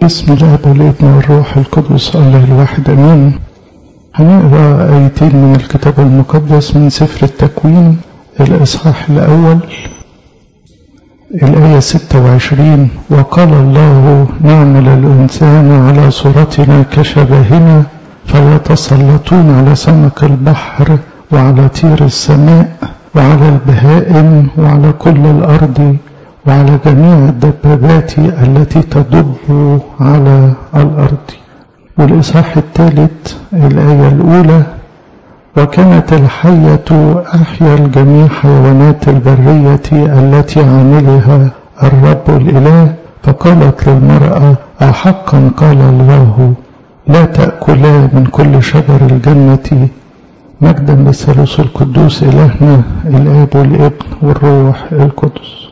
بسم الله والابن والروح القدس الله الواحد امين هنقرا ايتين من الكتاب المقدس من سفر التكوين الاصحاح الاول الايه 26 وقال الله نعمل الانسان على صورتنا كشبهنا فيتسلطون على سمك البحر وعلى طير السماء وعلى البهائم وعلى كل الارض وعلى جميع الدبابات التي تدب على الأرض والإصحاح الثالث الآية الأولى وكانت الحية أحيا الجميع حيوانات البرية التي عملها الرب الإله فقالت للمرأة أحقا قال الله لا تأكلا من كل شجر الجنة مجدا للثالوث القدوس إلهنا الآب والابن والروح القدس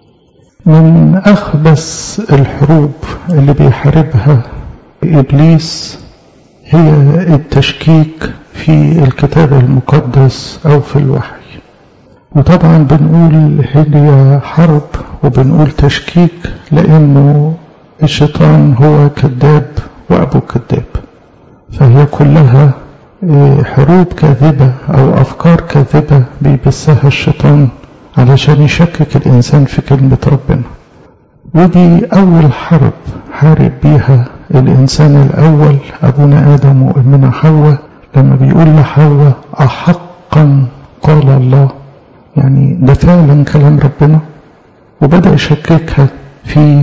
من أخبث الحروب اللي بيحاربها إبليس هي التشكيك في الكتاب المقدس أو في الوحي وطبعا بنقول هي حرب وبنقول تشكيك لأنه الشيطان هو كذاب وأبو كذاب فهي كلها حروب كاذبة أو أفكار كاذبة بيبثها الشيطان علشان يشكك الإنسان في كلمة ربنا ودي أول حرب حارب بيها الإنسان الأول أبونا آدم وأمنا حواء لما بيقول لحواء أحقا قال الله يعني ده فعلا كلام ربنا وبدأ يشككها في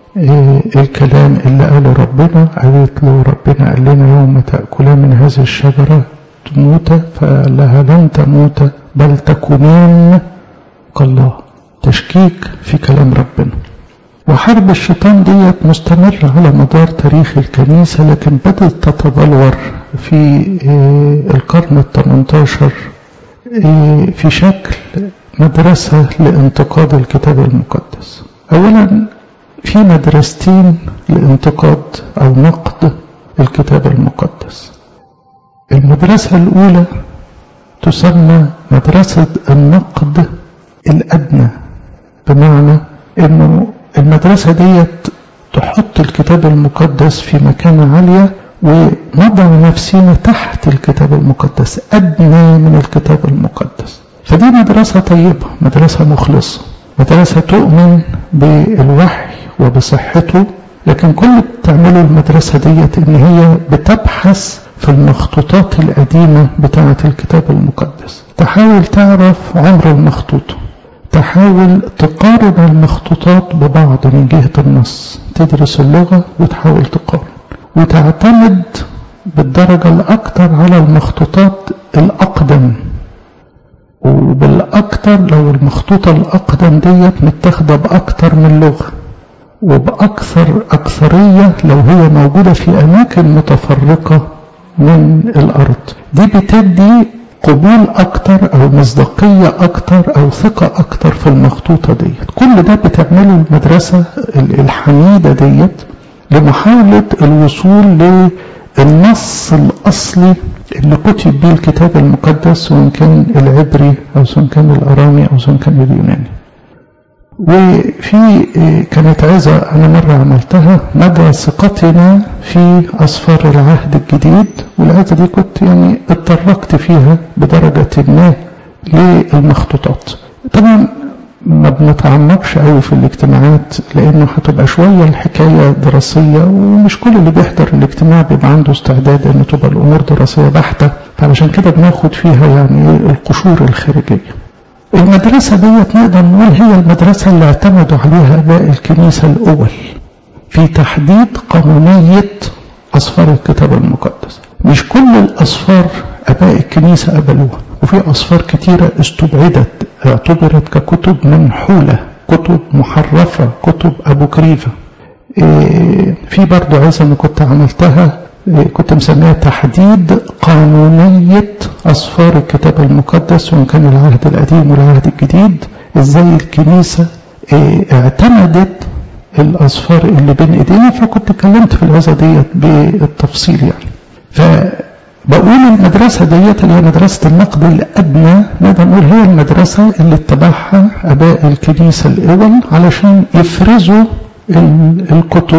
الكلام اللي قاله ربنا قالت له ربنا قال لنا يوم تأكلا من هذه الشجرة تموت فقال لها لن تموت بل تكونان الله تشكيك في كلام ربنا وحرب الشيطان ديت مستمرة على مدار تاريخ الكنيسة لكن بدأت تتبلور في القرن الثمنتاشر في شكل مدرسة لانتقاد الكتاب المقدس أولا في مدرستين لانتقاد أو نقد الكتاب المقدس المدرسة الأولى تسمى مدرسة النقد الأدنى بمعنى أنه المدرسة ديت تحط الكتاب المقدس في مكانة عالية ونضع نفسنا تحت الكتاب المقدس أدنى من الكتاب المقدس فدي مدرسة طيبة مدرسة مخلصة مدرسة تؤمن بالوحي وبصحته لكن كل اللي بتعمله المدرسة ديت ان هي بتبحث في المخطوطات القديمة بتاعة الكتاب المقدس تحاول تعرف عمر المخطوطة تحاول تقارن المخطوطات ببعض من جهة النص تدرس اللغة وتحاول تقارن وتعتمد بالدرجة الأكثر على المخطوطات الأقدم وبالأكثر لو المخطوطة الأقدم ديت متاخدة بأكثر من لغة وبأكثر أكثرية لو هي موجودة في أماكن متفرقة من الأرض دي بتدي قبول أكتر أو مصداقية أكتر أو ثقة أكتر في المخطوطة ديت كل ده بتعمله المدرسة الحميدة ديت لمحاولة الوصول للنص الأصلي اللي كتب به الكتاب المقدس سواء كان العبري أو سواء كان الأرامي أو سواء كان اليوناني وفي كانت عظة أنا مرة عملتها مدى ثقتنا في أسفار العهد الجديد والعظة دي كنت يعني اتطرقت فيها بدرجة ما للمخطوطات طبعا ما بنتعمقش قوي في الاجتماعات لانه هتبقى شويه الحكايه دراسيه ومش كل اللي بيحضر الاجتماع بيبقى عنده استعداد ان تبقى الامور دراسيه بحته فعلشان كده بناخد فيها يعني القشور الخارجيه. المدرسة ديت نقدر نقول هي المدرسة اللي اعتمدوا عليها أباء الكنيسة الأول في تحديد قانونية أسفار الكتاب المقدس مش كل الأسفار أباء الكنيسة قبلوها وفي أسفار كتيرة استبعدت اعتبرت ككتب منحولة كتب محرفة كتب أبو كريفة إيه في برضو عايزة أنا كنت عملتها كنت مسميها تحديد قانونية أسفار الكتاب المقدس وإن كان العهد القديم والعهد الجديد إزاي الكنيسة اعتمدت الأسفار اللي بين إيدينا فكنت اتكلمت في العزة ديت بالتفصيل يعني فبقول المدرسة ديت اللي هي مدرسة النقد الأدنى نقدر نقول هي المدرسة اللي اتبعها أباء الكنيسة الأول علشان يفرزوا الكتب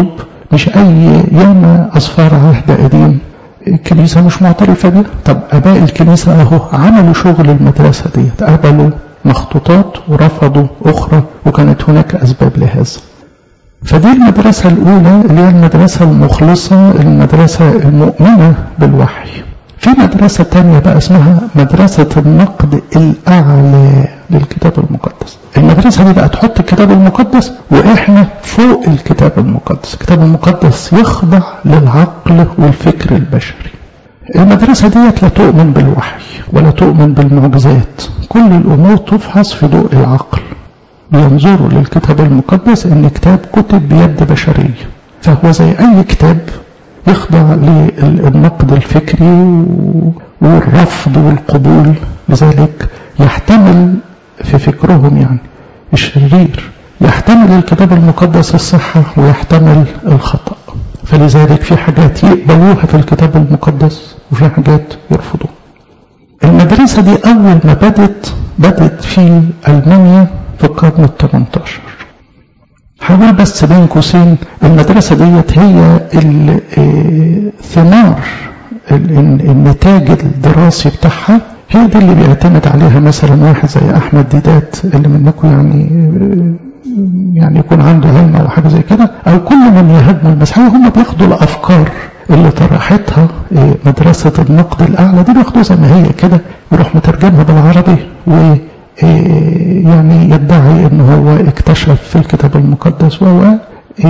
مش أي ياما أصفار عهد قديم الكنيسة مش معترفة بيها طب أباء الكنيسة أهو عملوا شغل المدرسة دي قبلوا مخطوطات ورفضوا أخرى وكانت هناك أسباب لهذا فدي المدرسة الأولى اللي هي المدرسة المخلصة المدرسة المؤمنة بالوحي في مدرسة تانية بقى اسمها مدرسة النقد الأعلى للكتاب المقدس المدرسة دي بقى تحط الكتاب المقدس وإحنا فوق الكتاب المقدس الكتاب المقدس يخضع للعقل والفكر البشري المدرسة ديت لا تؤمن بالوحي ولا تؤمن بالمعجزات كل الأمور تفحص في ضوء العقل بينظروا للكتاب المقدس ان كتاب كتب بيد بشرية فهو زي اي كتاب يخضع للنقد الفكري والرفض والقبول لذلك يحتمل في فكرهم يعني الشرير يحتمل الكتاب المقدس الصحة ويحتمل الخطأ فلذلك في حاجات يقبلوها في الكتاب المقدس وفي حاجات يرفضوها المدرسة دي أول ما بدت بدت في ألمانيا في القرن ال 18 هقول بس بين قوسين المدرسة ديت هي ثمار النتاج الدراسي بتاعها هي دي اللي بيعتمد عليها مثلا واحد زي احمد ديدات اللي منكم يعني يعني يكون عنده علم او حاجه زي كده او كل من يهاجموا المسيحيه هم بياخدوا الافكار اللي طرحتها مدرسه النقد الاعلى دي بياخدوها زي ما هي كده يروح مترجمها بالعربي و يعني يدعي ان هو اكتشف في الكتاب المقدس وهو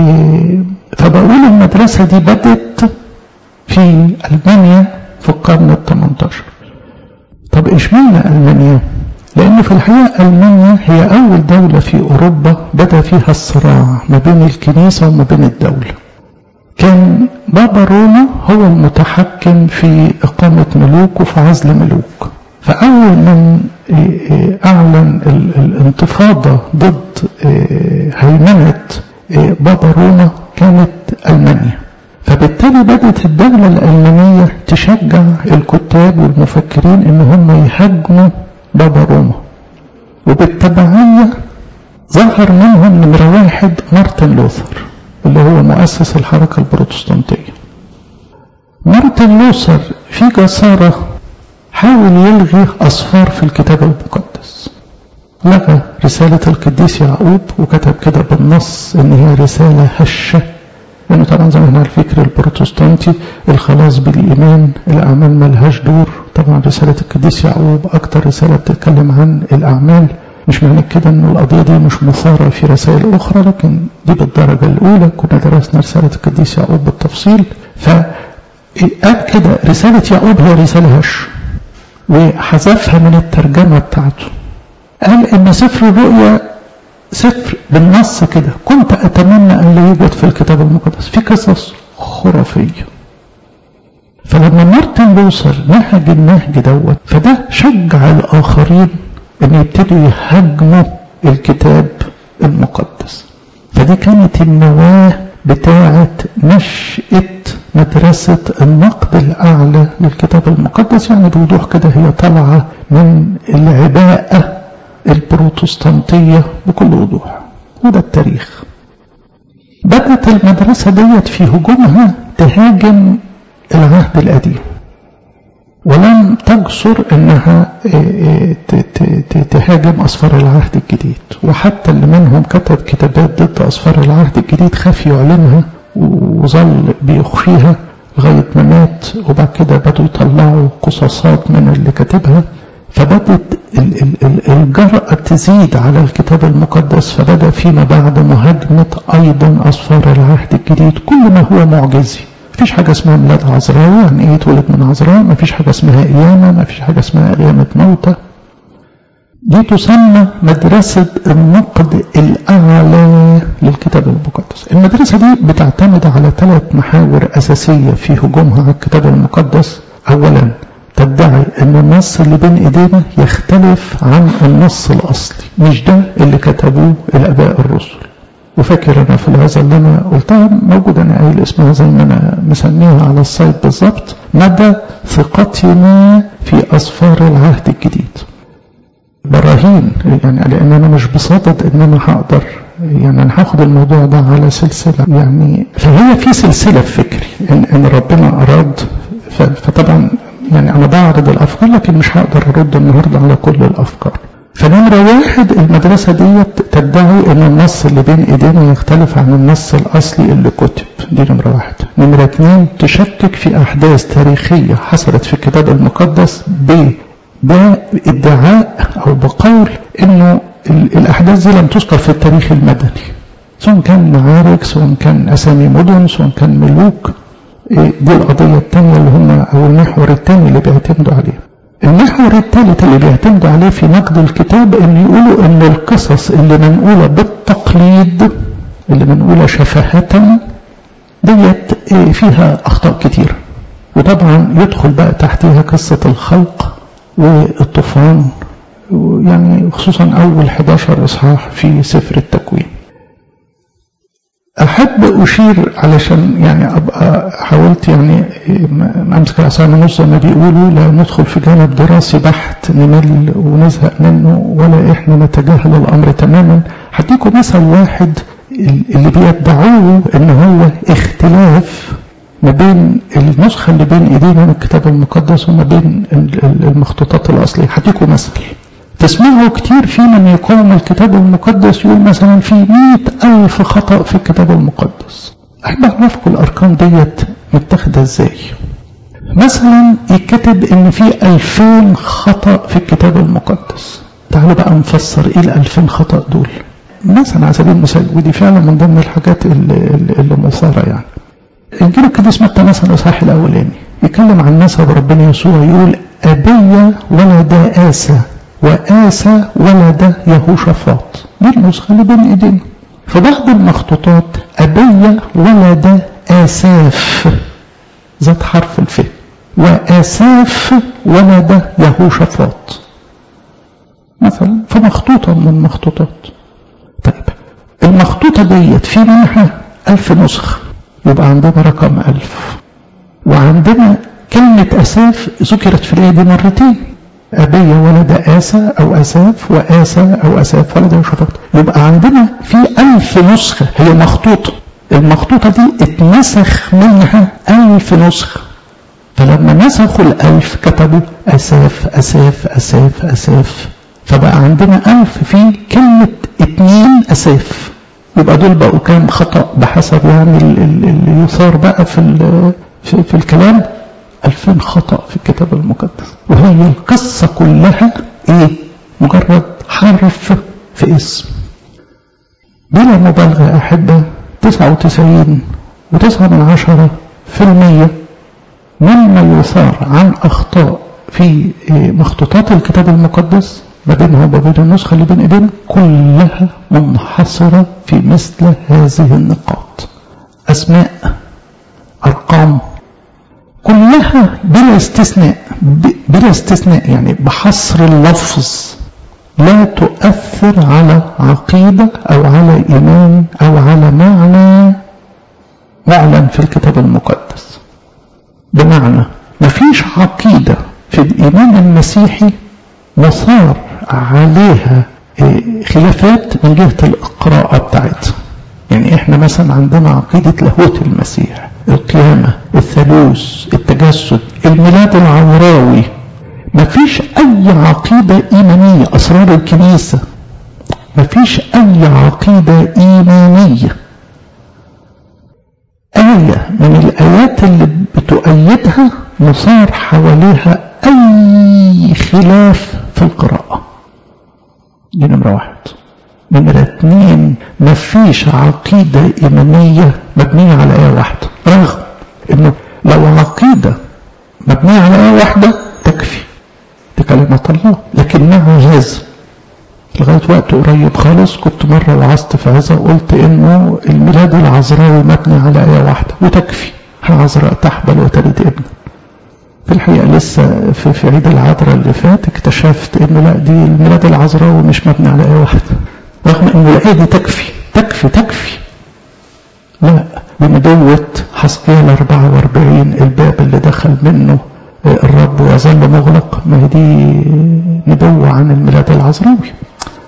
فبقول المدرسة دي بدت في ألمانيا في القرن ال 18 طب اشمعنى ألمانيا؟ لأن في الحقيقة ألمانيا هي أول دولة في أوروبا بدأ فيها الصراع ما بين الكنيسة وما بين الدولة كان بابا روما هو المتحكم في إقامة ملوك وفي عزل ملوك فأول من أعلن الانتفاضة ضد هيمنة بابا روما كانت ألمانيا فبالتالي بدأت الدولة الألمانية تشجع الكتاب والمفكرين إن هم يهاجموا بابا روما وبالتبعية ظهر منهم نمرة واحد مارتن لوثر اللي هو مؤسس الحركة البروتستانتية مارتن لوثر في جسارة حاول يلغي أصفار في الكتاب المقدس لغى رسالة القديس يعقوب وكتب كده بالنص إن هي رسالة هشة لأنه طبعا زي ما احنا الفكر البروتستانتي الخلاص بالإيمان الأعمال ملهاش دور طبعا رسالة القديس يعقوب أكتر رسالة بتتكلم عن الأعمال مش معنى كده إن القضية دي مش مثارة في رسائل أخرى لكن دي بالدرجة الأولى كنا درسنا رسالة القديس يعقوب بالتفصيل فقال كده رسالة يعقوب هي رسالة هش وحذفها من الترجمة بتاعته قال ان سفر الرؤيا سفر بالنص كده كنت اتمنى ان لا يوجد في الكتاب المقدس في قصص خرافية فلما مارتن لوثر نهج النهج دوت فده شجع الاخرين ان يبتدوا يهاجموا الكتاب المقدس فدي كانت النواة بتاعة نشأة مدرسة النقد الأعلى للكتاب المقدس يعني بوضوح كده هي طالعة من العباءة البروتستانتية بكل وضوح وده التاريخ بدأت المدرسة ديت في هجومها تهاجم العهد القديم ولم تجسر انها تهاجم اصفار العهد الجديد وحتى اللي منهم كتب كتابات ضد اصفار العهد الجديد خاف يعلنها وظل بيخفيها لغاية ما مات وبعد كده بدوا يطلعوا قصاصات من اللي كاتبها فبدت الجرأة تزيد على الكتاب المقدس فبدأ فيما بعد مهاجمة أيضا أصفار العهد الجديد كل ما هو معجزي مفيش حاجة اسمها ميلاد عذراء يعني ايه اتولد من عذراء مفيش حاجة اسمها قيامة مفيش حاجة اسمها قيامة موتى دي تسمى مدرسة النقد الأعلى للكتاب المقدس المدرسة دي بتعتمد على ثلاث محاور أساسية في هجومها على الكتاب المقدس أولا تدعي أن النص اللي بين إيدينا يختلف عن النص الأصلي مش ده اللي كتبوه الآباء الرسل وفاكر أنا في الهزة اللي أنا قلتها موجودة أنا قايل اسمها زي ما أنا مسميها على السايت بالظبط مدى ثقتنا في أصفار العهد الجديد براهين يعني لان انا مش بصدد ان انا هقدر يعني انا هاخد الموضوع ده على سلسله يعني فهي في سلسله في فكري ان, إن ربنا اراد فطبعا يعني انا بعرض الافكار لكن مش هقدر ارد النهارده على كل الافكار فنمرة واحد المدرسة دي تدعي ان النص اللي بين ايدينا يختلف عن النص الاصلي اللي كتب دي نمرة واحد نمرة اتنين تشكك في احداث تاريخية حصلت في الكتاب المقدس ب بادعاء او بقول انه الاحداث دي لم تذكر في التاريخ المدني سواء كان معارك سواء كان اسامي مدن سواء كان ملوك دي القضية الثانية اللي هم او المحور الثاني اللي بيعتمدوا عليه المحور الثالث اللي بيعتمدوا عليه في نقد الكتاب ان يقولوا ان القصص اللي منقولة بالتقليد اللي منقولة شفاهة ديت فيها اخطاء كتير وطبعا يدخل بقى تحتها قصة الخلق والطوفان يعني خصوصا اول 11 اصحاح في سفر التكوين احب اشير علشان يعني ابقى حاولت يعني امسك العصا من نص ما بيقولوا لا ندخل في جانب دراسي بحت نمل ونزهق منه ولا احنا نتجاهل الامر تماما هديكم مثل واحد اللي بيدعوه ان هو اختلاف ما بين النسخة اللي بين ايدينا من الكتاب المقدس وما بين المخطوطات الاصلية هديكم مثل تسمعوا كتير في من يقاوم الكتاب المقدس يقول مثلا في مئة ألف خطأ في الكتاب المقدس أحب أعرفكم الأرقام ديت متاخدة إزاي مثلا يتكتب إن في ألفين خطأ في الكتاب المقدس تعالوا بقى نفسر إيه الألفين خطأ دول مثلا على سبيل المثال ودي فعلا من ضمن الحاجات اللي, اللي مثارة يعني إنجيل القديس متى مثلا الإصحاح الأولاني يتكلم عن نسب ربنا يسوع يقول أبي ولد آسى وآسى ولد يهوشافاط دي النسخة اللي بين ايدينا في بعض المخطوطات أبي ولد آساف ذات حرف الف وآساف ولد يهوشافاط مثلا فمخطوطة من المخطوطات طيب المخطوطة ديت في منها ألف نسخة يبقى عندنا رقم ألف وعندنا كلمة أساف ذكرت في الآية دي مرتين أبي ولد آسى أو أساف وآسى أو أساف ولد يوشفاط يبقى عندنا في ألف نسخة هي مخطوطة المخطوطة دي اتنسخ منها ألف نسخة فلما نسخوا الألف كتبوا أساف أساف أساف أساف فبقى عندنا ألف في كلمة اتنين أساف يبقى دول بقوا كام خطأ بحسب يعني اللي يثار بقى في, في, في الكلام ألفين خطأ في الكتاب المقدس وهي القصة كلها إيه مجرد حرف في اسم بلا مبالغة أحبة تسعة وتسعين وتسعة من عشرة في المية مما يثار عن أخطاء في مخطوطات الكتاب المقدس ما بينها وما بين النسخة اللي بين ايدينا كلها منحصرة في مثل هذه النقاط أسماء أرقام كلها بلا استثناء بلا استثناء يعني بحصر اللفظ لا تؤثر على عقيدة أو على إيمان أو على معنى معلن في الكتاب المقدس بمعنى مفيش عقيدة في الإيمان المسيحي مثار عليها خلافات من جهة القراءة بتاعتها يعني احنا مثلا عندنا عقيدة لاهوت المسيح القيامة الثالوث التجسد الميلاد العذراوي مفيش اي عقيدة ايمانية اسرار الكنيسة مفيش اي عقيدة ايمانية آية من الآيات اللي بتؤيدها مثار حواليها أي خلاف في القراءة دي نمرة واحد نمرة اتنين مفيش عقيدة إيمانية مبنية على آية واحدة رغم إنه لو عقيدة مبنية على آية واحدة تكفي دي كلمة الله لكن مع هذا لغاية وقت قريب خالص كنت مرة وعظت في عظة قلت إنه الميلاد العذراوي مبني على آية واحدة وتكفي العذراء تحبل وتلد ابن في الحقيقة لسه في, في عيد العذراء اللي فات اكتشفت انه لا دي الميلاد العذراوي مش مبني على آية واحدة رغم انه الآية دي تكفي تكفي تكفي لا بنبوة حسقيال 44 الباب اللي دخل منه الرب ويظل مغلق ما هي دي نبوة عن الميلاد العذراوي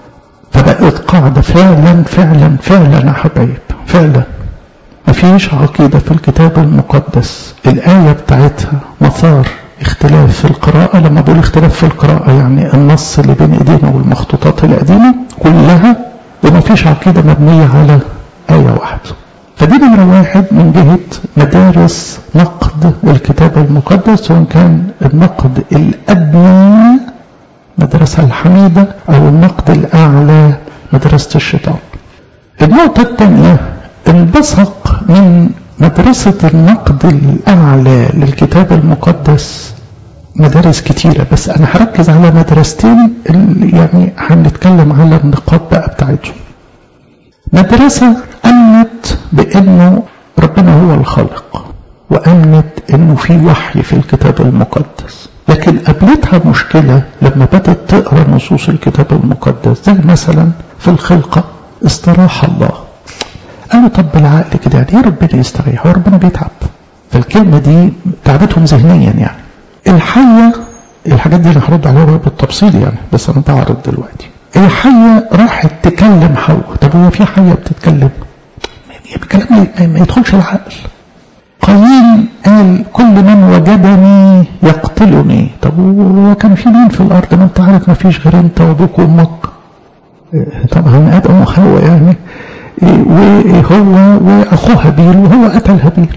فبقت قاعدة فعلا فعلا فعلا يا حبايب فعلا مفيش عقيدة في الكتاب المقدس الآية بتاعتها مثار اختلاف في القراءة لما بقول اختلاف في القراءة يعني النص اللي بين ايدينا والمخطوطات القديمة كلها ومفيش عقيدة مبنية على آية واحدة فدي نمرة واحد من جهة مدارس نقد الكتاب المقدس سواء كان النقد الأدنى مدرسة الحميدة أو النقد الأعلى مدرسة الشيطان النقطة الثانية انبثق من مدرسة النقد الأعلى للكتاب المقدس مدارس كتيرة بس أنا هركز على مدرستين اللي يعني هنتكلم على النقاط بقى بتاعتهم مدرسة أمنت بأنه ربنا هو الخالق وأمنت أنه في وحي في الكتاب المقدس لكن قابلتها مشكلة لما بدأت تقرأ نصوص الكتاب المقدس زي مثلا في الخلقة استراح الله قالوا طب بالعقل كده يعني ايه ربنا يستريح هو ربنا بيتعب فالكلمة دي تعبتهم ذهنيا يعني الحية الحاجات دي انا هرد عليها بالتفصيل يعني بس انا بعرض دلوقتي الحية راحت تكلم حواء طب هو في حية بتتكلم الكلام ما يدخلش العقل قايين قال كل من وجدني يقتلني طب هو كان في مين في الارض ما انت عارف ما فيش غير انت وابوك وامك طبعا ادم وحواء يعني وهو واخوه هابيل وهو قتل هابيل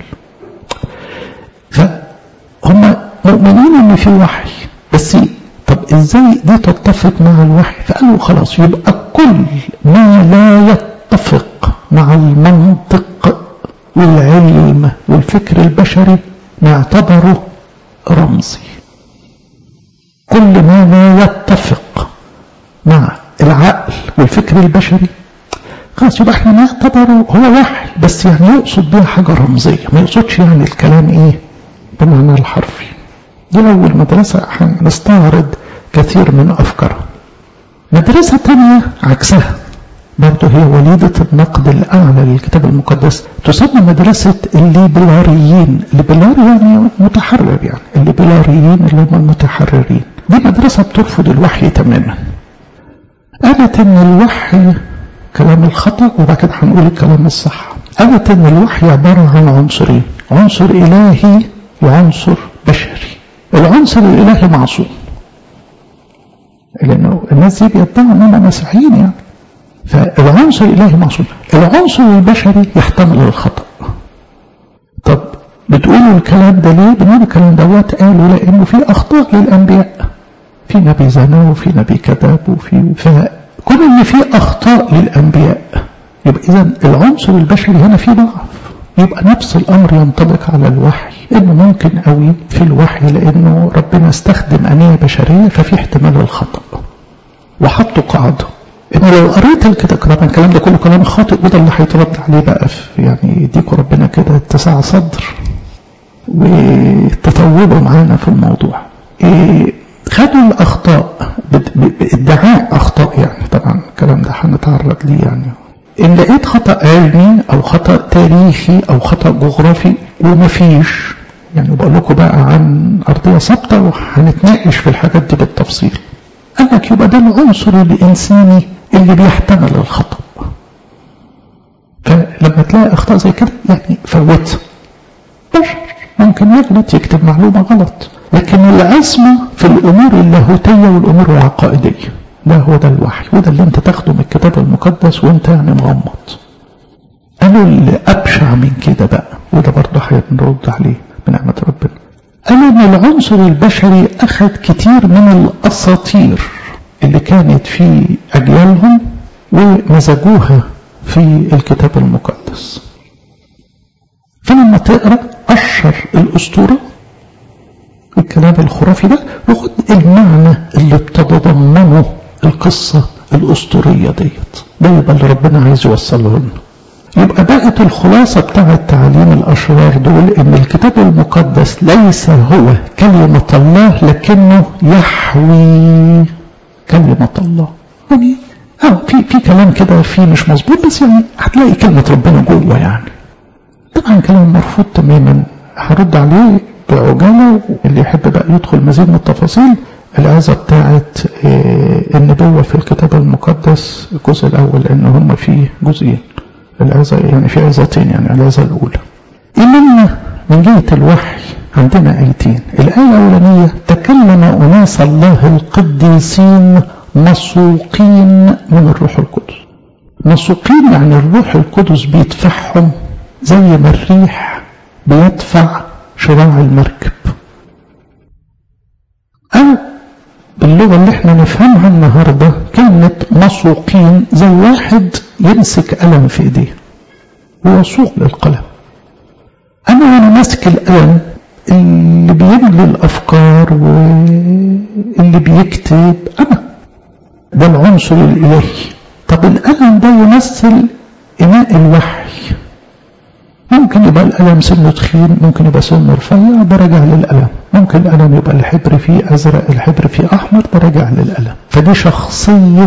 فهم مؤمنين ان في وحي بس طب ازاي دي تتفق مع الوحي فقالوا خلاص يبقى كل ما لا يتفق مع المنطق والعلم والفكر البشري نعتبره رمزي كل ما لا يتفق مع العقل والفكر البشري خلاص يبقى احنا نعتبره هو وحي بس يعني يقصد بيها حاجة رمزية ما يقصدش يعني الكلام ايه بمعنى الحرفي دي أول مدرسة هنستعرض كثير من أفكارها مدرسة تانية عكسها برضه هي وليدة النقد الأعلى للكتاب المقدس تسمى مدرسة الليبراريين الليبراري يعني متحرر يعني الليبراريين اللي هم المتحررين دي مدرسة بترفض الوحي تماما قالت ان الوحي كلام الخطأ وبعد كده هنقول الكلام الصح قالت ان الوحي عبارة عن عنصرين عنصر إلهي وعنصر بشري العنصر الإلهي معصوم لأنه الناس دي بيدعوا أنهم مسيحيين يعني فالعنصر الإلهي معصوم العنصر البشري يحتمل الخطأ طب بتقولوا الكلام ده ليه بنقول الكلام دوت قالوا لأنه في أخطاء للأنبياء في نبي زنا وفي نبي كذب وفي فكون ان في اخطاء للانبياء يبقى اذا العنصر البشري هنا فيه ضعف يبقى نفس الامر ينطبق على الوحي انه ممكن قوي في الوحي لانه ربنا استخدم انيه بشريه ففي احتمال الخطا وحطوا قاعده ان لو قريت الكتاب طبعا الكلام ده كله كلام خاطئ وده اللي هيترد عليه بقى في يعني يديكوا ربنا كده اتساع صدر وتطوروا معانا في الموضوع إيه خدوا الأخطاء بادعاء أخطاء يعني طبعا الكلام ده هنتعرض ليه يعني إن لقيت خطأ علمي أو خطأ تاريخي أو خطأ جغرافي ومفيش يعني بقول لكم بقى عن أرضية ثابتة وهنتناقش في الحاجات دي بالتفصيل قال لك يبقى ده العنصر الإنساني اللي بيحتمل الخطأ فلما تلاقي أخطاء زي كده يعني فوتها بشر ممكن يغلط يكتب معلومة غلط لكن العصمة في الأمور اللاهوتية والأمور العقائدية ده هو ده الوحي وده اللي انت تاخده من الكتاب المقدس وانت يعني مغمض قالوا اللي أبشع من كده بقى وده برضه هنرد عليه بنعمة ربنا قالوا ان العنصر البشري أخذ كتير من الأساطير اللي كانت في أجيالهم ومزجوها في الكتاب المقدس فلما تقرأ أشهر الأسطورة الكلام الخرافي ده وخد المعنى اللي بتتضمنه القصة الأسطورية ديت ده يبقى اللي ربنا عايز يوصله لنا يبقى بقت الخلاصة بتاعة تعاليم الأشرار دول إن الكتاب المقدس ليس هو كلمة الله لكنه يحوي كلمة الله يعني اه في في كلام كده فيه مش مظبوط بس يعني هتلاقي كلمة ربنا جوه يعني طبعا كلام مرفوض تماما هرد عليه بعجالة اللي يحب بقى يدخل مزيد من التفاصيل الآية بتاعت النبوة في الكتاب المقدس الجزء الأول إن هم فيه جزئين الآية يعني في آيتين يعني الآية الأولى إنما من جهة الوحي عندنا آيتين الآية الأولانية تكلم أناس الله القديسين مسوقين من الروح القدس مسوقين يعني الروح القدس بيدفعهم زي ما الريح بيدفع شراع المركب أو باللغة اللي احنا نفهمها النهاردة كلمة مسوقين زي واحد يمسك قلم في ايديه ويسوق للقلم أنا وأنا ماسك القلم اللي بيملي الأفكار واللي بيكتب أنا ده العنصر الإلهي طب القلم ده يمثل إناء الوحي ممكن يبقى القلم سنه تخين ممكن يبقى سنه رفيع ده راجع للقلم ممكن القلم يبقى الحبر فيه أزرق الحبر فيه أحمر ده راجع للقلم فدي شخصية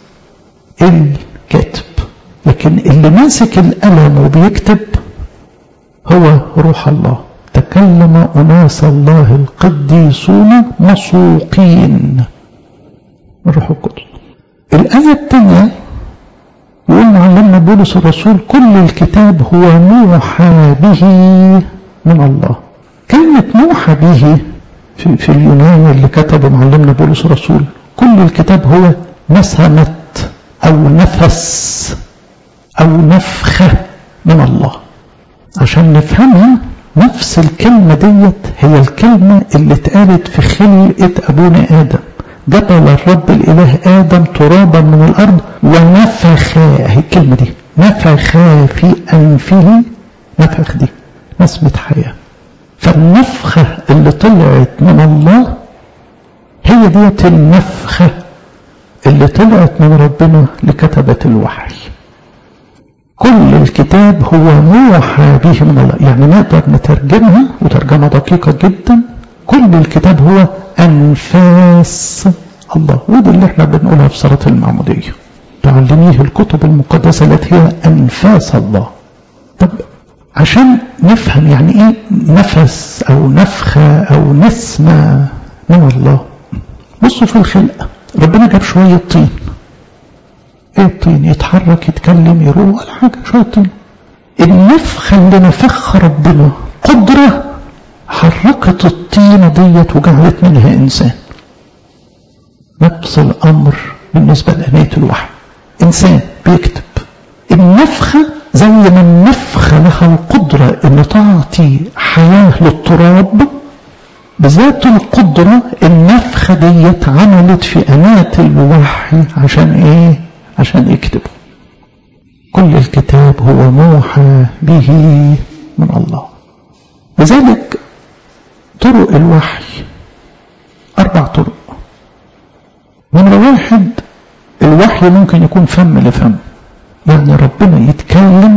الكاتب لكن اللي ماسك القلم وبيكتب هو روح الله تكلم أناس الله القديسون مسوقين الروح القدس الآية الثانية يقول معلمنا بولس الرسول كل الكتاب هو موحى به من الله كلمة موحى به في, في اليونان اللي كتبه معلمنا بولس الرسول كل الكتاب هو نسمة أو نفس أو نفخة من الله عشان نفهمها نفس الكلمة ديت هي الكلمة اللي اتقالت في خلقة أبونا آدم جبل الرب الإله آدم ترابا من الأرض ونفخ هي الكلمة دي نفخ في أنفه نفخ دي نسمة حياة فالنفخة اللي طلعت من الله هي ديت النفخة اللي طلعت من ربنا لكتبة الوحي كل الكتاب هو موحى به من الله يعني نقدر نترجمها وترجمة دقيقة جدا كل الكتاب هو أنفاس الله وده اللي احنا بنقولها في صلاة المعمودية تعلميه الكتب المقدسة التي هي أنفاس الله طب عشان نفهم يعني ايه نفس او نفخة او نسمة من الله بصوا في الخلقة ربنا جاب شوية طين ايه الطين يتحرك يتكلم يروح ولا حاجة شوية طين النفخة اللي نفخها ربنا قدرة حركت الطينة ديت وجعلت منها إنسان نفس الأمر بالنسبة لأنية الوحي إنسان بيكتب النفخة زي ما النفخة لها القدرة أن تعطي حياة للتراب بذات القدرة النفخة ديت عملت في أناة الوحي عشان إيه؟ عشان يكتبه كل الكتاب هو موحى به من الله لذلك طرق الوحي أربع طرق نمرة واحد الوحي ممكن يكون فم لفم يعني ربنا يتكلم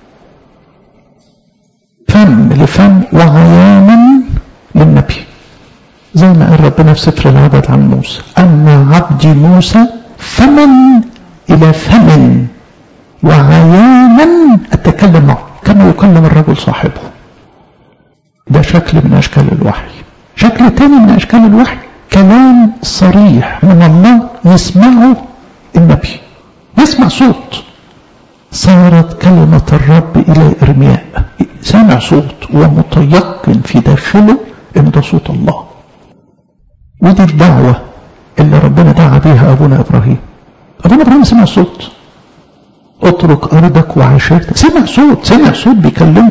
فم لفم وعيانا للنبي زي ما قال ربنا في سفر العدد عن موسى أما عبدي موسى فمن إلى فم وعيانا أتكلم معه كما يكلم الرجل صاحبه ده شكل من أشكال الوحي شكل تاني من أشكال الوحي كلام صريح من الله يسمعه النبي يسمع صوت صارت كلمة الرب إلى إرمياء سامع صوت ومتيقن في داخله إن ده صوت الله ودي الدعوة اللي ربنا دعا بيها أبونا إبراهيم أبونا إبراهيم سمع صوت اترك أرضك وعشيرتك سمع صوت سمع صوت بيكلمه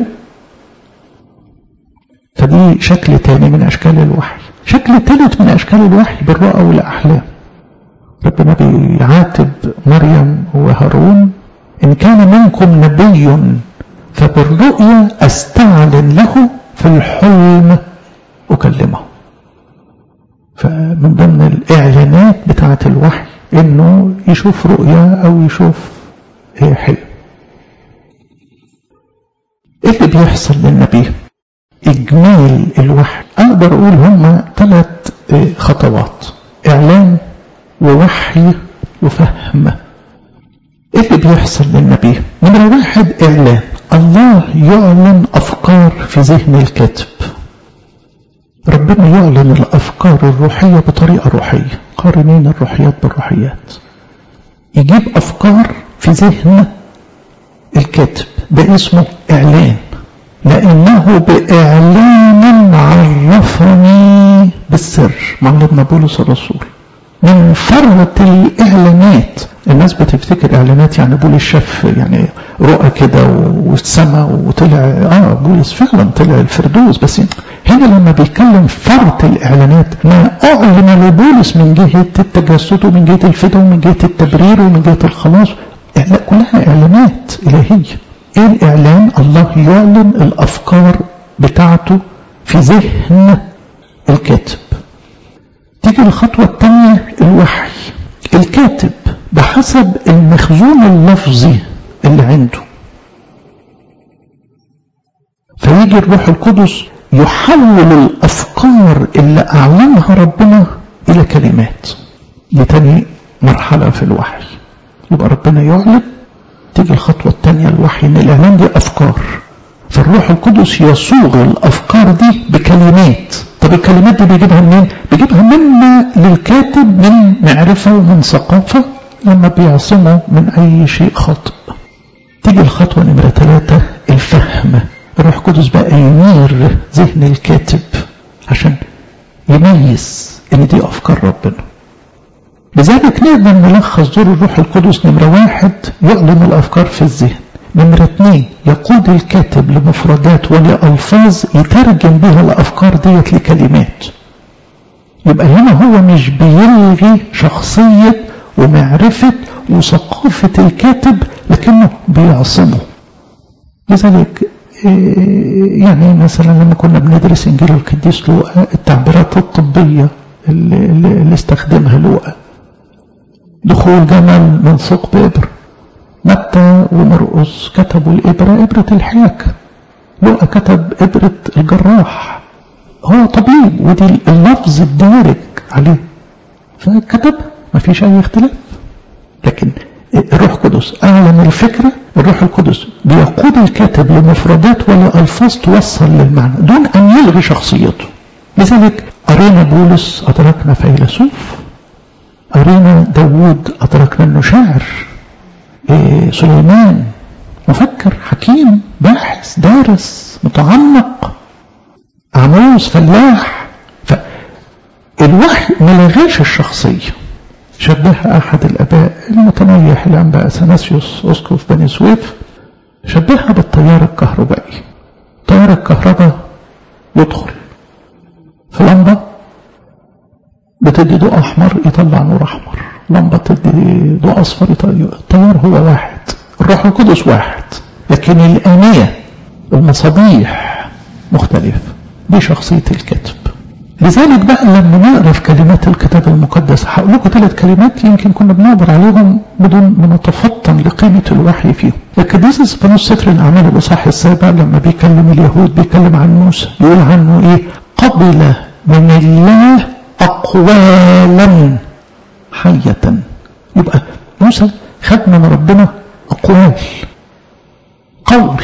فدي شكل تاني من أشكال الوحي شكل تالت من أشكال الوحي بالرؤى والأحلام ربنا بيعاتب مريم وهارون إن كان منكم نبي فبالرؤيا أستعلن له في الحلم أكلمه فمن ضمن الإعلانات بتاعة الوحي إنه يشوف رؤيا أو يشوف حلم إيه اللي بيحصل للنبي إجمال الوحي أقدر أقول هما ثلاث خطوات إعلان ووحي وفهم إيه اللي بيحصل للنبي نمرة واحد إعلان الله يعلن أفكار في ذهن الكاتب ربنا يعلن الأفكار الروحية بطريقة روحية قارنين الروحيات بالروحيات يجيب أفكار في ذهن الكاتب ده اسمه إعلان لأنه بإعلان عرفني بالسر معلمنا بولس الرسول من فرط الإعلانات الناس بتفتكر إعلانات يعني بولس شاف يعني رؤى كده والسما وطلع آه بولس فعلا طلع الفردوس بس هنا لما بيتكلم فرط الإعلانات ما أعلن لبولس من جهة التجسد ومن جهة الفداء ومن جهة التبرير ومن جهة الخلاص كلها إعلانات إلهية إيه الإعلان الله يعلن الأفكار بتاعته في ذهن الكاتب تيجي الخطوة الثانية الوحي الكاتب بحسب المخزون اللفظي اللي عنده فيجي الروح القدس يحول الأفكار اللي أعلنها ربنا إلى كلمات دي تاني مرحلة في الوحي يبقى ربنا يعلن تيجي الخطوة الثانية الوحي إن الإعلان دي أفكار فالروح القدس يصوغ الأفكار دي بكلمات طب الكلمات دي بيجيبها منين؟ بيجيبها مما للكاتب من معرفة ومن ثقافة لما بيعصمه من أي شيء خاطئ تيجي الخطوة نمرة ثلاثة الفهم الروح القدس بقى ينير ذهن الكاتب عشان يميز ان دي افكار ربنا لذلك نقدر نلخص دور الروح القدس نمرة واحد يعلن الافكار في الذهن نمرة اثنين يقود الكاتب لمفردات ولألفاظ يترجم بها الأفكار ديت لكلمات يبقى هنا هو مش بيلغي شخصية ومعرفة وثقافة الكاتب لكنه بيعصمه لذلك يعني مثلا لما كنا بندرس انجيل القديس لوقا التعبيرات الطبيه اللي, اللي استخدمها لوقا دخول جمل من ثقب ابر متى ومرقس كتبوا الابره ابره الحياك لوقا كتب ابره الجراح هو طبيب ودي اللفظ الدارج عليه فكتب ما فيش اي اختلاف لكن الروح القدس اعلن الفكره الروح القدس بيقود الكاتب لمفردات ولا الفاظ توصل للمعنى دون ان يلغي شخصيته لذلك قرينا بولس ادركنا فيلسوف قرينا داوود ادركنا انه شاعر إيه سليمان مفكر حكيم باحث دارس متعمق عموس فلاح فالوحي ما لغاش الشخصيه شبهها أحد الآباء المتنيح الأنباء أثناسيوس أسقف بني سويف شبهها بالتيار الكهربائي تيار الكهرباء يدخل في لمبة بتدي ضوء أحمر يطلع نور أحمر لمبة تدي ضوء أصفر التيار هو واحد الروح القدس واحد لكن الآنية المصابيح مختلفة دي شخصية الكاتب لذلك بقى لما نقرا في كلمات الكتاب المقدس هقول لكم ثلاث كلمات يمكن كنا بنعبر عليهم بدون ما نتفطن لقيمه الوحي فيهم. القديس اسفانوس سفر الاعمال الاصحاح السابع لما بيكلم اليهود بيكلم عن موسى يقول عنه ايه؟ قبل من الله اقوالا حيه. يبقى موسى خد من ربنا اقوال قول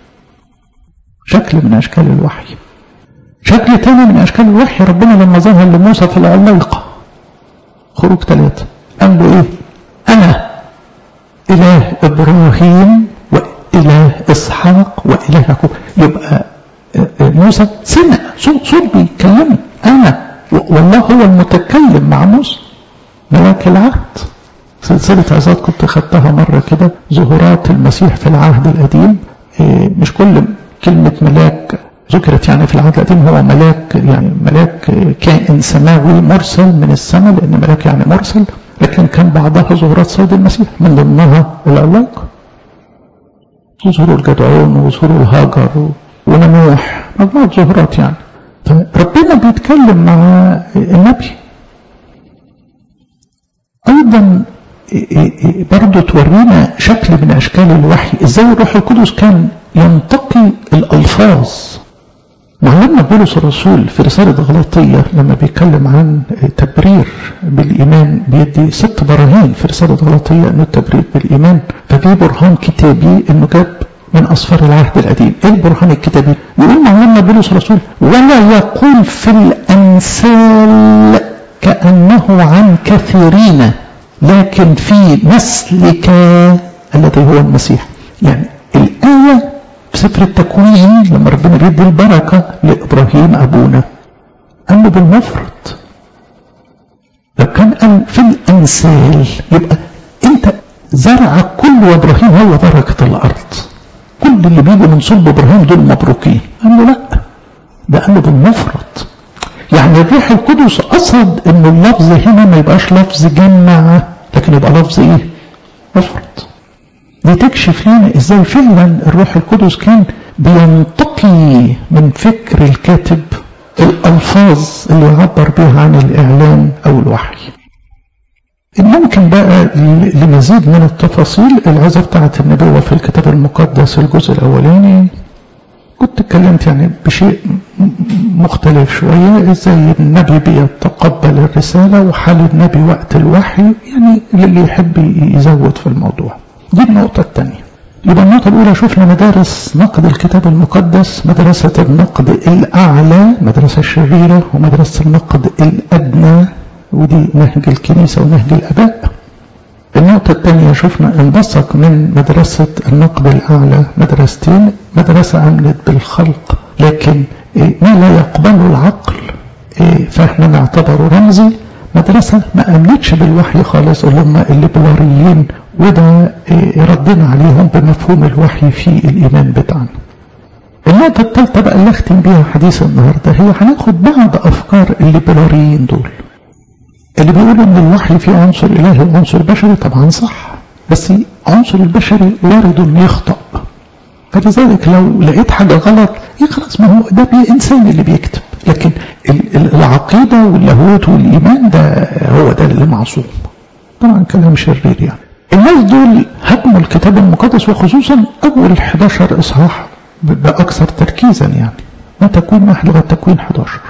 شكل من اشكال الوحي. شكل تاني من أشكال الوحي ربنا لما ظهر لموسى في العلاقة خروج ثلاثة قال له إيه أنا إله إبراهيم وإله إسحاق وإله يعقوب يبقى موسى سمع صوت صوت بيتكلم أنا والله هو المتكلم مع موسى ملاك العهد سلسلة عظات كنت خدتها مرة كده ظهورات المسيح في العهد القديم مش كل كلمة ملاك ذكرت يعني في العهد القديم هو ملاك يعني ملاك كائن سماوي مرسل من السماء لأن ملاك يعني مرسل لكن كان بعضها ظهورات سيد المسيح من ضمنها العلاق ظهور الجدعون وظهور الهاجر ونوح مجموعة ظهورات يعني فربنا بيتكلم مع النبي أيضا برضه تورينا شكل من أشكال الوحي إزاي الروح القدس كان ينتقي الألفاظ معلمنا بولس الرسول في رسالة غلاطية لما بيتكلم عن تبرير بالإيمان بيدي ست براهين في رسالة غلاطية أنه التبرير بالإيمان ففي برهان كتابي أنه جاب من أصفار العهد القديم إيه البرهان الكتابي يقول معلمنا بولس الرسول ولا يقول في الأمثال كأنه عن كثيرين لكن في نسلك الذي هو المسيح يعني الآية في سفر التكوين لما ربنا بيدي البركة لإبراهيم أبونا قال له بالمفرد لو كان قال في الأمثال يبقى أنت زرعك كله وإبراهيم هو بركة الأرض كل اللي بيجوا من صلب إبراهيم دول مبروكين قال له لا ده قال له بالمفرد يعني الروح القدس قصد ان اللفظ هنا ما يبقاش لفظ جمع لكن يبقى لفظ ايه مفرد دي تكشف لنا ازاي فعلا الروح القدس كان بينتقي من فكر الكاتب الالفاظ اللي يعبر بها عن الاعلان او الوحي ممكن بقى لمزيد من التفاصيل العزة بتاعت النبوة في الكتاب المقدس الجزء الأولاني كنت اتكلمت يعني بشيء مختلف شوية ازاي النبي بيتقبل الرسالة وحال النبي وقت الوحي يعني اللي يحب يزود في الموضوع دي النقطة الثانية يبقى النقطة الأولى شفنا مدارس نقد الكتاب المقدس مدرسة النقد الأعلى مدرسة الشريرة ومدرسة النقد الأدنى ودي نهج الكنيسة ونهج الأباء النقطة الثانية شفنا انبثق من مدرسة النقد الأعلى مدرستين مدرسة أمنت بالخلق لكن ما لا يقبله العقل فاحنا نعتبره رمزي مدرسة ما أمنتش بالوحي خالص اللي هم الليبراليين وده ردنا عليهم بمفهوم الوحي في الإيمان بتاعنا النقطة الثالثة بقى اللي أختم بيها حديث النهاردة هي هناخد بعض أفكار الليبراليين دول اللي بيقولوا ان الوحي فيه عنصر الهي وعنصر بشري طبعا صح بس عنصر البشري وارد انه يخطأ فلذلك لو لقيت حاجة غلط ايه خلاص ما هو ده بي انسان اللي بيكتب لكن العقيدة واللاهوت والايمان ده هو ده اللي معصوم طبعا كلام شرير يعني الناس دول هاجموا الكتاب المقدس وخصوصا اول 11 اصحاح باكثر تركيزا يعني ما تكوين واحد لغايه تكوين 11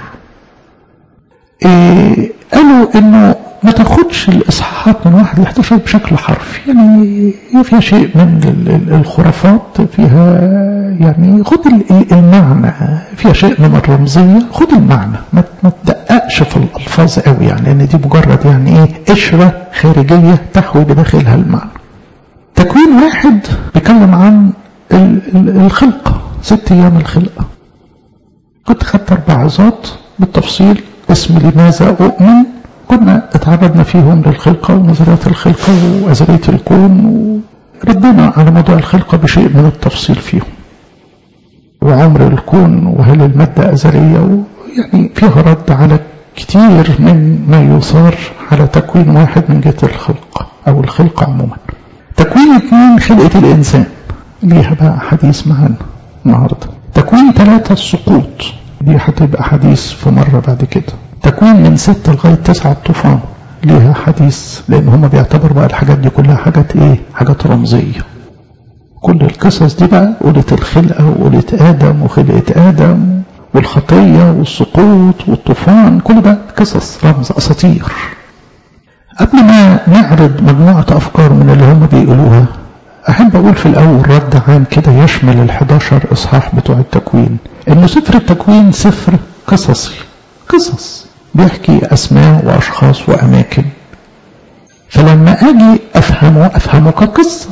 إيه قالوا انه ما تاخدش الاصحاحات من واحد ل 11 بشكل حرفي يعني فيها شيء من الخرافات فيها يعني خد المعنى فيها شيء من الرمزيه خد المعنى ما تدققش في الالفاظ قوي يعني لان دي مجرد يعني ايه قشره خارجيه تحوي بداخلها المعنى تكوين واحد بيتكلم عن الخلقه ست ايام الخلقه كنت خدت اربع عظات بالتفصيل اسم لماذا أؤمن كنا اتعرضنا فيهم للخلقة ونظريات الخلقة وأزلية الكون وردنا على موضوع الخلقة بشيء من التفصيل فيهم وعمر الكون وهل المادة أزلية يعني فيها رد على كتير من ما يثار على تكوين واحد من جهة الخلق أو الخلق عموما تكوين اثنين خلقة الإنسان ليها بقى حديث معانا النهاردة تكوين ثلاثة السقوط دي هتبقى حديث في مرة بعد كده تكوين من ستة لغاية تسعة الطوفان ليها حديث لأن هم بيعتبروا بقى الحاجات دي كلها حاجات إيه حاجات رمزية كل القصص دي بقى قولت الخلقة وقولت آدم وخلقة آدم والخطية والسقوط والطوفان كل ده قصص رمز أساطير قبل ما نعرض مجموعة أفكار من اللي هم بيقولوها أحب أقول في الأول رد عام كده يشمل ال 11 إصحاح بتوع التكوين إنه سفر التكوين سفر قصصي قصص بيحكي أسماء وأشخاص وأماكن فلما أجي أفهمه أفهمه كقصة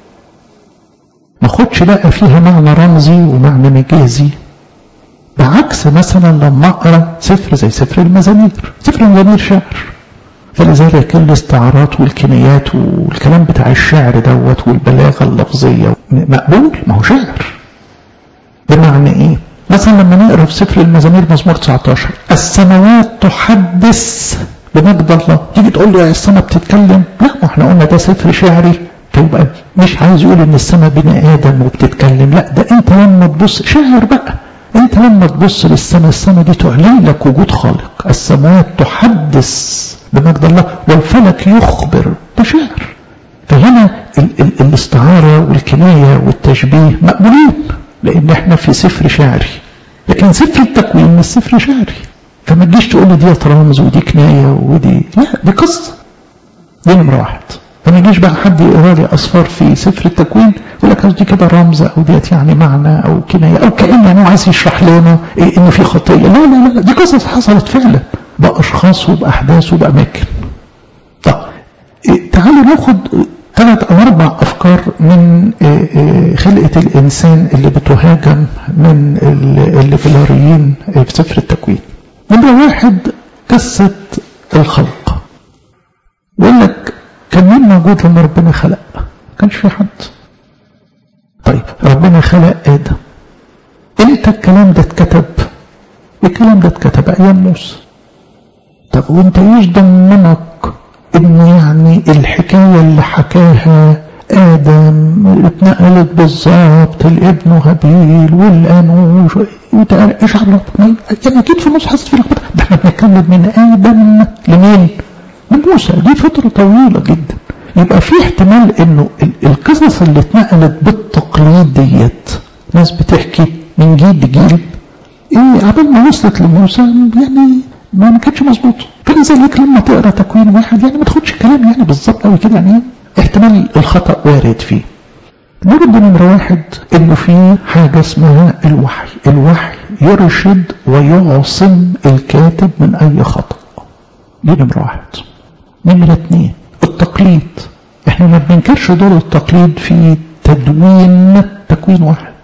ما خدش بقى فيها معنى رمزي ومعنى مجازي بعكس مثلا لما أقرأ سفر زي سفر المزامير سفر المزامير شعر فلذلك الاستعارات والكنايات والكلام بتاع الشعر دوت والبلاغة اللفظية مقبول ما هو شعر بمعنى ايه مثلا لما نقرا في سفر المزامير مزمور 19 السماوات تحدث بمجد الله تيجي تقول لي يا السماء بتتكلم لا ما احنا قلنا ده سفر شعري فيبقى مش عايز يقول ان السماء بني ادم وبتتكلم لا ده انت لما تبص شاعر بقى انت لما تبص للسماء السماء دي تعلن لك وجود خالق السماوات تحدث بمجد الله والفلك يخبر ده شعر فهنا ال ال الاستعارة والكناية والتشبيه مقبولين لان احنا في سفر شعري لكن سفر التكوين مش سفر شعري فما تجيش تقول لي دي رمز ودي كناية ودي لا دي قصة دي نمرة واحد فما يجيش بقى حد يقرا لي اصفار في سفر التكوين يقول لك دي كده رمز او ديت يعني معنى او كنايه او كان يعني هو عايز يشرح لنا إيه ان في خطيه لا لا لا دي قصص حصلت فعلا باشخاص وباحداث وباماكن طب إيه تعالوا ناخد ثلاث او اربع افكار من إيه خلقه الانسان اللي بتهاجم من الليبراليين في سفر التكوين نمره واحد قصه الخلق يقول لك كان مين موجود لما ربنا خلق ما كانش في حد طيب ربنا خلق ادم امتى الكلام ده اتكتب الكلام ده اتكتب ايام موسى طب وانت ايش ضمنك ان يعني الحكايه اللي حكاها ادم اتنقلت بالظبط لابن هابيل والانوش ايش عرفنا يعني اكيد في النص حصلت في لخبطه ده احنا بنتكلم من ادم لمين؟ من موسى دي فترة طويلة جدا يبقى في احتمال انه القصص اللي اتنقلت بالتقليد ديت ناس بتحكي من جيل لجيل ايه عبال ما وصلت لموسى يعني ما كانتش مظبوطه فلذلك لما تقرا تكوين واحد يعني ما تاخدش الكلام يعني بالظبط قوي كده يعني احتمال الخطا وارد فيه نجد نمرة واحد انه في حاجة اسمها الوحي الوحي يرشد ويعصم الكاتب من اي خطأ دي نمرة واحد نمرة اتنين التقليد احنا ما بننكرش دور التقليد في تدوين تكوين واحد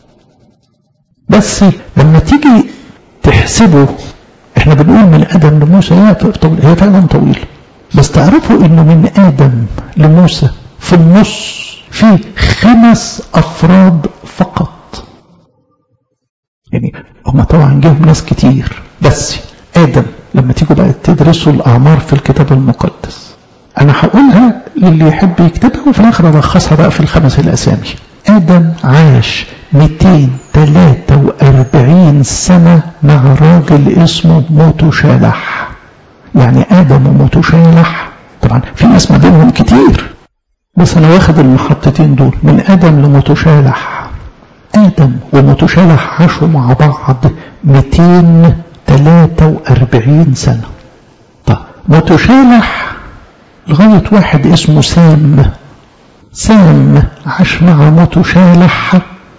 بس لما تيجي تحسبه احنا بنقول من ادم لموسى هي فعلا طويل بس تعرفوا انه من ادم لموسى في النص في خمس افراد فقط يعني هم طبعا جاهم ناس كتير بس ادم لما تيجوا بقى تدرسوا الأعمار في الكتاب المقدس أنا هقولها للي يحب يكتبها وفي الآخر ألخصها بقى في الخمس الأسامي آدم عاش 243 سنة مع راجل اسمه موتوشالح يعني آدم وموتوشالح طبعا في ناس ما بينهم كتير بس أنا واخد المحطتين دول من آدم لموتوشالح آدم وموتوشالح عاشوا مع بعض 200 43 سنة طب متشالح لغاية واحد اسمه سام سام عاش مع متشالح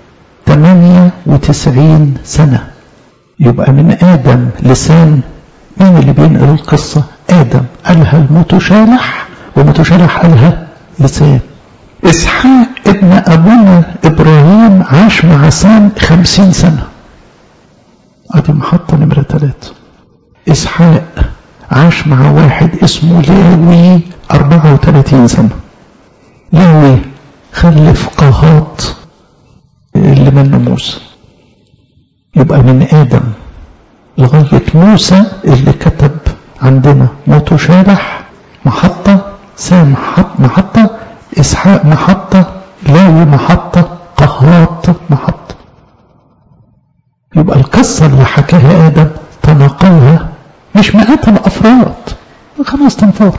98 سنة يبقى من آدم لسام مين اللي بينقل القصة آدم قالها المتشالح ومتشالح قالها لسام إسحاق ابن أبونا إبراهيم عاش مع سام خمسين سنة ادي محطة نمرة ثلاثة اسحاق عاش مع واحد اسمه لاوي 34 سنة لاوي خلف قهاط اللي من موسى يبقى من آدم لغاية موسى اللي كتب عندنا متشابح محطة سام محط محطة إسحاق محطة لاوي محطة قهاط محطة يبقى القصة اللي حكاها آدم تناقلها مش مئات الأفراد خمس تنفار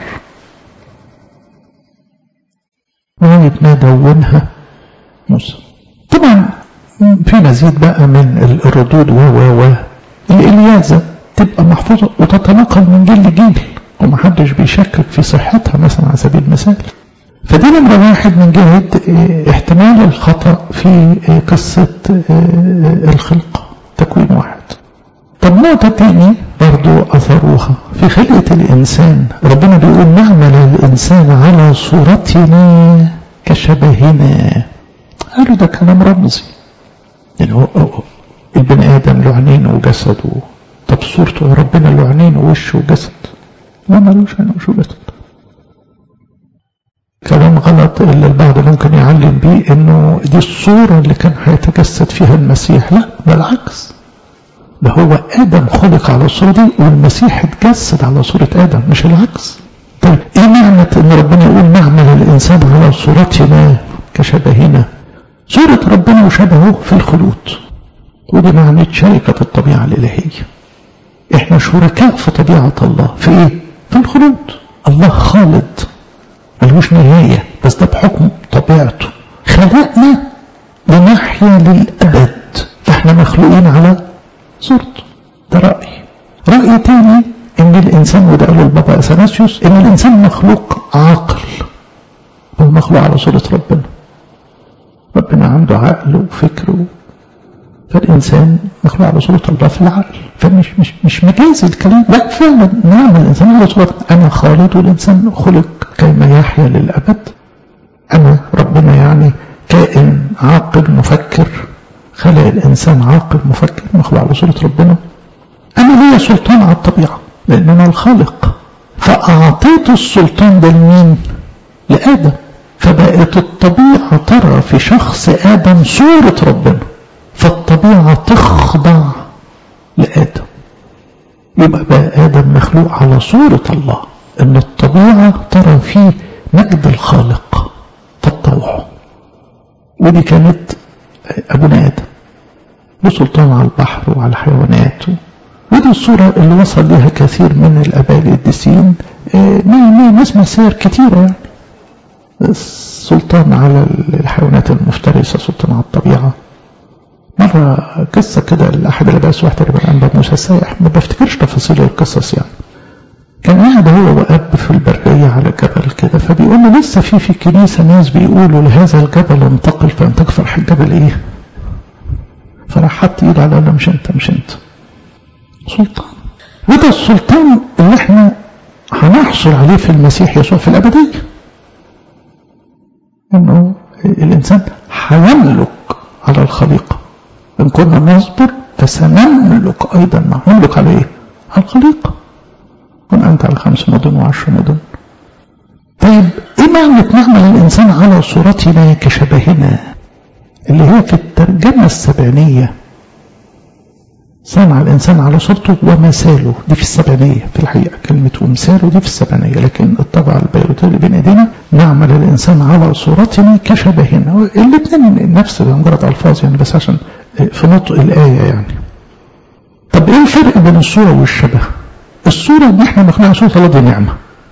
لغاية ما دونها موسى طبعا في مزيد بقى من الردود و و و الإلياذة تبقى محفوظة وتتناقل من جيل لجيل ومحدش بيشكك في صحتها مثلا على سبيل المثال فدي نمرة واحد من جهة احتمال الخطأ في قصة الخلق تكوين واحد طب نقطة تاني برضو أثروها في خلقة الإنسان ربنا بيقول نعمل الإنسان على صورتنا كشبهنا قالوا ده كلام رمزي يعني هو البني آدم له عينين وجسد طب صورته ربنا له عينين ووش وجسد ما ملوش عين ووش وجسد كلام غلط اللي البعض ممكن يعلم بيه انه دي الصورة اللي كان هيتجسد فيها المسيح لا بالعكس ده هو ادم خلق على الصورة دي والمسيح اتجسد على صورة ادم مش العكس طيب ايه نعمة ان ربنا يقول نعمل الانسان على صورتنا كشبهنا صورة ربنا وشبهه في الخلود ودي معنى شركة الطبيعة الإلهية احنا شركاء في طبيعة الله في ايه في الخلود الله خالد ملوش نهاية بس ده بحكم طبيعته خلقنا لنحيا للأبد فاحنا مخلوقين على صورته ده رأي رأي تاني ان الانسان وده قاله البابا اثناسيوس ان الانسان مخلوق عاقل مخلوق على صورة ربنا ربنا عنده عقل وفكر فالإنسان مخلوق على صورة الله في العقل فمش مش مش مجاز الكلام لا فعلا نعم الإنسان على صورة أنا خالد والإنسان خلق كيما يحيا للأبد أنا ربنا يعني كائن عاقل مفكر خلق الإنسان عاقل مفكر مخلوق على صورة ربنا أنا ليا سلطان على الطبيعة لأن أنا الخالق فأعطيت السلطان ده لمين؟ لآدم فبقت الطبيعة ترى في شخص آدم صورة ربنا فالطبيعة تخضع لآدم يبقى بقى آدم مخلوق على صورة الله إن الطبيعة ترى فيه مجد الخالق تطوعه ودي كانت أبونا آدم له سلطان على البحر وعلى الحيوانات ودي الصورة اللي وصل لها كثير من الآباء القديسين نسمع سير كتيرة يعني السلطان على الحيوانات المفترسة سلطان على الطبيعة مرة قصة كده لأحد الآباء واحد تقريبا أنبا موسى السائح ما بفتكرش تفاصيل القصص يعني كان قاعد هو وأب في البرية على جبل كده فبيقول له لسه في في الكنيسة ناس بيقولوا لهذا الجبل انتقل فانتقل فرح الجبل ايه فراح حط ايده على لا مش انت مش انت سلطان وده السلطان اللي احنا هنحصل عليه في المسيح يسوع في الأبدية انه الإنسان هيملك على الخليقة إن كنا نصبر فسنملك أيضا معه نملك على إيه؟ على الخليقة كن أنت على خمس مدن وعشر مدن طيب إيه معنى نعمل الإنسان على صورتنا كشبهنا اللي هي في الترجمة السبعينية صنع الإنسان على صورته ومثاله دي في السبعينية في الحقيقة كلمة ومثاله دي في السبعينية لكن الطبع البيروتي اللي بين ايدينا نعمل الإنسان على صورتنا كشبهنا الاثنين نفس مجرد ألفاظ يعني بس عشان في نطق الآية يعني طب ايه الفرق بين الصورة والشبه الصورة ان احنا مخلوق صورة الله دي نعمة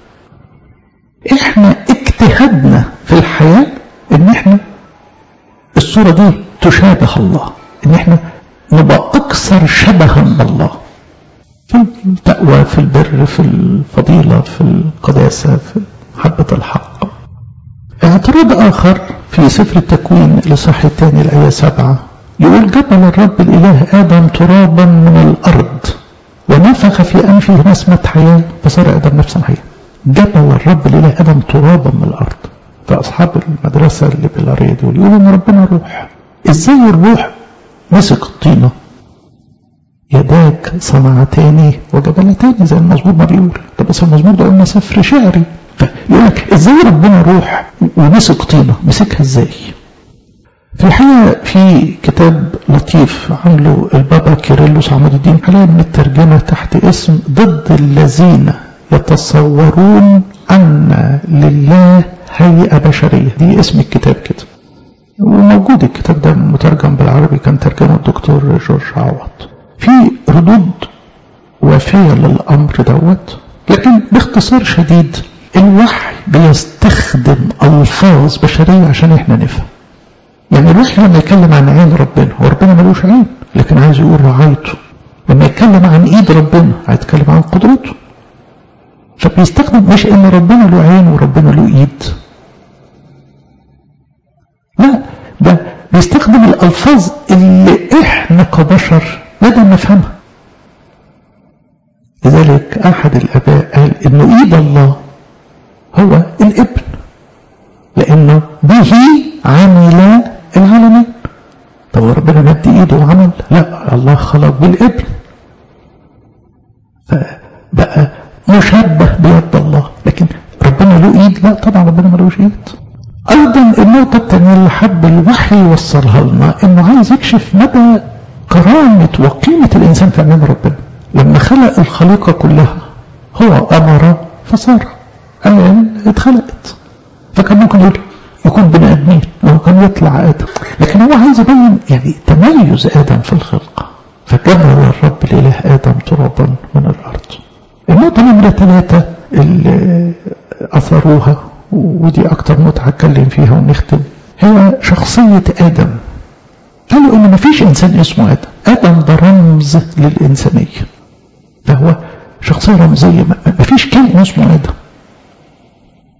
احنا اجتهدنا في الحياة ان احنا الصورة دي تشابه الله ان احنا نبقى اكثر شبها بالله في التقوى في البر في الفضيلة في القداسة في محبة الحق اعتراض آخر في سفر التكوين لصح الثاني الآية سبعة يقول جبل الرب الإله آدم ترابا من الأرض ونفخ في أنفه نسمة حياة فصار آدم نفسا حياة جبل الرب الإله آدم ترابا من الأرض فأصحاب المدرسة الليبرالية دول يقولوا إن ربنا روح إزاي الروح مسك الطينة يداك صنعتان وجبلتان زي المزمور ما بيقول طب بس المزمور ده قلنا سفر شعري فيقول لك ازاي ربنا روح ومسك طينة مسكها ازاي في الحقيقة في كتاب لطيف عامله البابا كيرلس عماد الدين حاليا من الترجمة تحت اسم ضد الذين يتصورون أن لله هيئة بشرية دي اسم الكتاب كده وموجود الكتاب ده مترجم بالعربي كان ترجمه الدكتور جورج عوض في ردود وافية للأمر دوت لكن باختصار شديد الوحي بيستخدم ألفاظ بشرية عشان احنا نفهم يعني الوحي لما يتكلم عن عين ربنا وربنا ملوش عين لكن عايز يقول رعايته لما يتكلم عن ايد ربنا هيتكلم عن قدرته فبيستخدم مش ان ربنا له عين وربنا له ايد لا ده بيستخدم الالفاظ اللي احنا كبشر نقدر نفهمها لذلك احد الاباء قال انه ايد الله هو الابن لانه به عمل العالمين طب ربنا مد ايده وعمل لا الله خلق بالابن فبقى مشبه بيد الله لكن ربنا له ايد لا طبعا ربنا ملوش ايد ايضا النقطة الثانية اللي حب الوحي يوصلها لنا انه عايز يكشف مدى كرامة وقيمة الانسان في امام ربنا لما خلق الخليقة كلها هو امر فصار قال اتخلقت فكان ممكن يقول يكون بني ادمين وهو كان يطلع ادم لكن هو عايز يبين يعني تميز ادم في الخلقة فجبل الرب الاله ادم ترابا من الارض النقطة نمرة ثلاثة اللي اثروها ودي اكتر نقطة هتكلم فيها ونختم هي شخصية ادم قالوا ان مفيش انسان اسمه ادم ادم ده رمز للانسانية ده هو شخصية رمزية مفيش كائن اسمه ادم وإن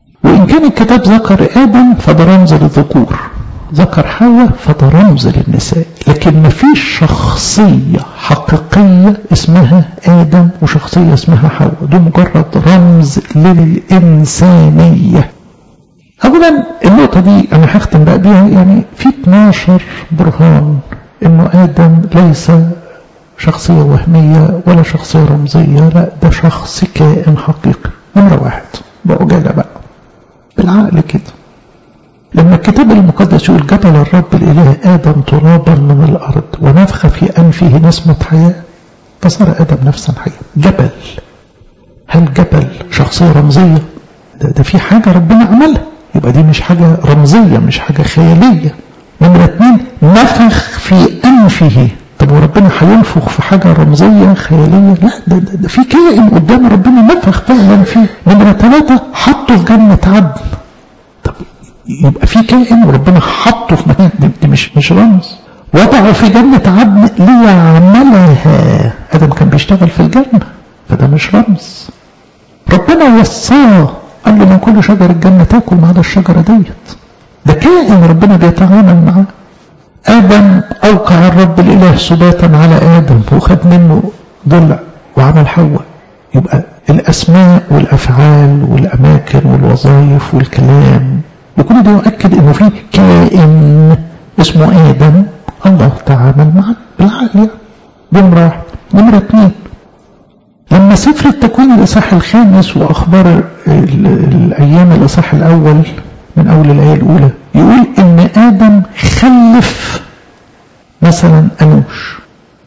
إن كان الكتاب ذكر آدم فده رمز للذكور ذكر حواء فده رمز للنساء لكن ما فيش شخصية حقيقية اسمها آدم وشخصية اسمها حواء ده مجرد رمز للإنسانية أولا النقطة دي أنا هختم بقى بيها يعني في 12 برهان إنه آدم ليس شخصية وهمية ولا شخصية رمزية لا ده شخص كائن حقيقي نمرة واحد بعجالة بقى بالعقل كده لما الكتاب المقدس يقول جبل الرب الإله آدم ترابا من الأرض ونفخ في أنفه نسمة حياة فصار آدم نفسا حية جبل هل جبل شخصية رمزية ده, ده في حاجة ربنا عملها يبقى دي مش حاجة رمزية مش حاجة خيالية نمرة اتنين نفخ في أنفه طب وربنا هينفخ في حاجة رمزية خيالية لا ده, ده, ده في كائن قدام ربنا نفخ فعلا فيه نمرة ثلاثة حطه في جنة عدن طب يبقى في كائن وربنا حطه في مكان دي, دي مش مش رمز وضعه في جنة عدن ليعملها آدم كان بيشتغل في الجنة فده مش رمز ربنا وصاه قال له من كل شجر الجنة تاكل ما عدا الشجرة ديت ده كائن ربنا بيتعامل معاه آدم أوقع الرب الإله سباتا على آدم وخد منه ضلع وعمل حواء يبقى الأسماء والأفعال والأماكن والوظائف والكلام وكل ده يؤكد إنه في كائن اسمه آدم الله تعامل معه بالعقل يعني نمرة واحد نمرة اثنين لما سفر التكوين الإصحاح الخامس وأخبار الأيام الإصحاح الأول من أول الآية الأولى يقول إن آدم خلف مثلا أنوش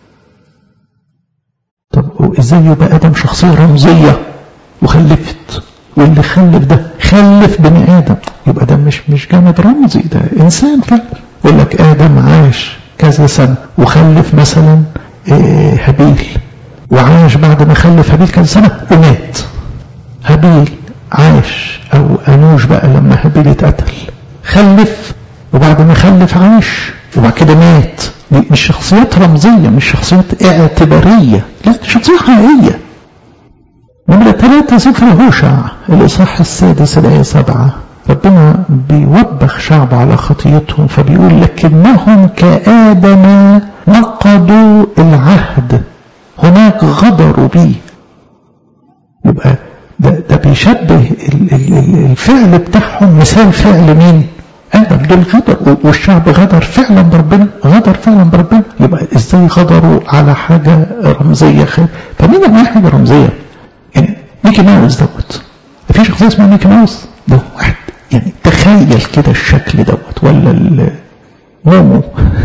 طب إزاي يبقى آدم شخصية رمزية وخلفت واللي خلف ده خلف بني آدم يبقى ده مش مش جامد رمزي ده إنسان فعلا يقول لك آدم عاش كذا سنة وخلف مثلا هابيل وعاش بعد ما خلف هابيل كذا سنة ومات هابيل عاش أو أنوش بقى لما هابيل اتقتل خلف وبعد ما خلف عاش وبعد كده مات دي مش شخصيات رمزية مش شخصيات اعتبارية لا دي شخصية حقيقية نمرة ثلاثة سفر هوشع الإصحاح السادس الآية سبعة ربنا بيوبخ شعب على خطيتهم فبيقول لكنهم كآدم نقضوا العهد هناك غدروا بيه يبقى ده, ده بيشبه الفعل بتاعهم مثال فعل مين آدم دول غدر والشعب غدر فعلا بربنا غدر فعلا بربنا يبقى ازاي غدروا على حاجة رمزية خير فمين اللي حاجة رمزية يعني ميكي ماوس دوت في شخصية اسمها ميكي ماوس ده واحد يعني تخيل كده الشكل دوت ولا المومو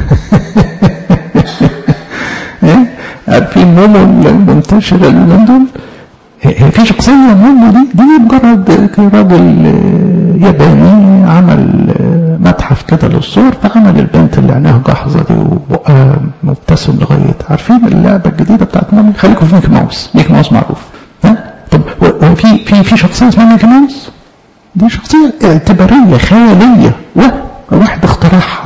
عارفين مومو المنتشرة اليومين دول هي في شخصية مومو دي دي مجرد راجل ياباني عمل متحف كده للصور فعمل البنت اللي عينيها جحظة دي وبقها مبتسم لغاية عارفين اللعبة الجديدة بتاعت مومو خليكم في ميكي ماوس ميكي ماوس معروف ها طب في في في شخصية اسمها ميكي ماوس دي شخصية اعتبارية خيالية واحد اخترعها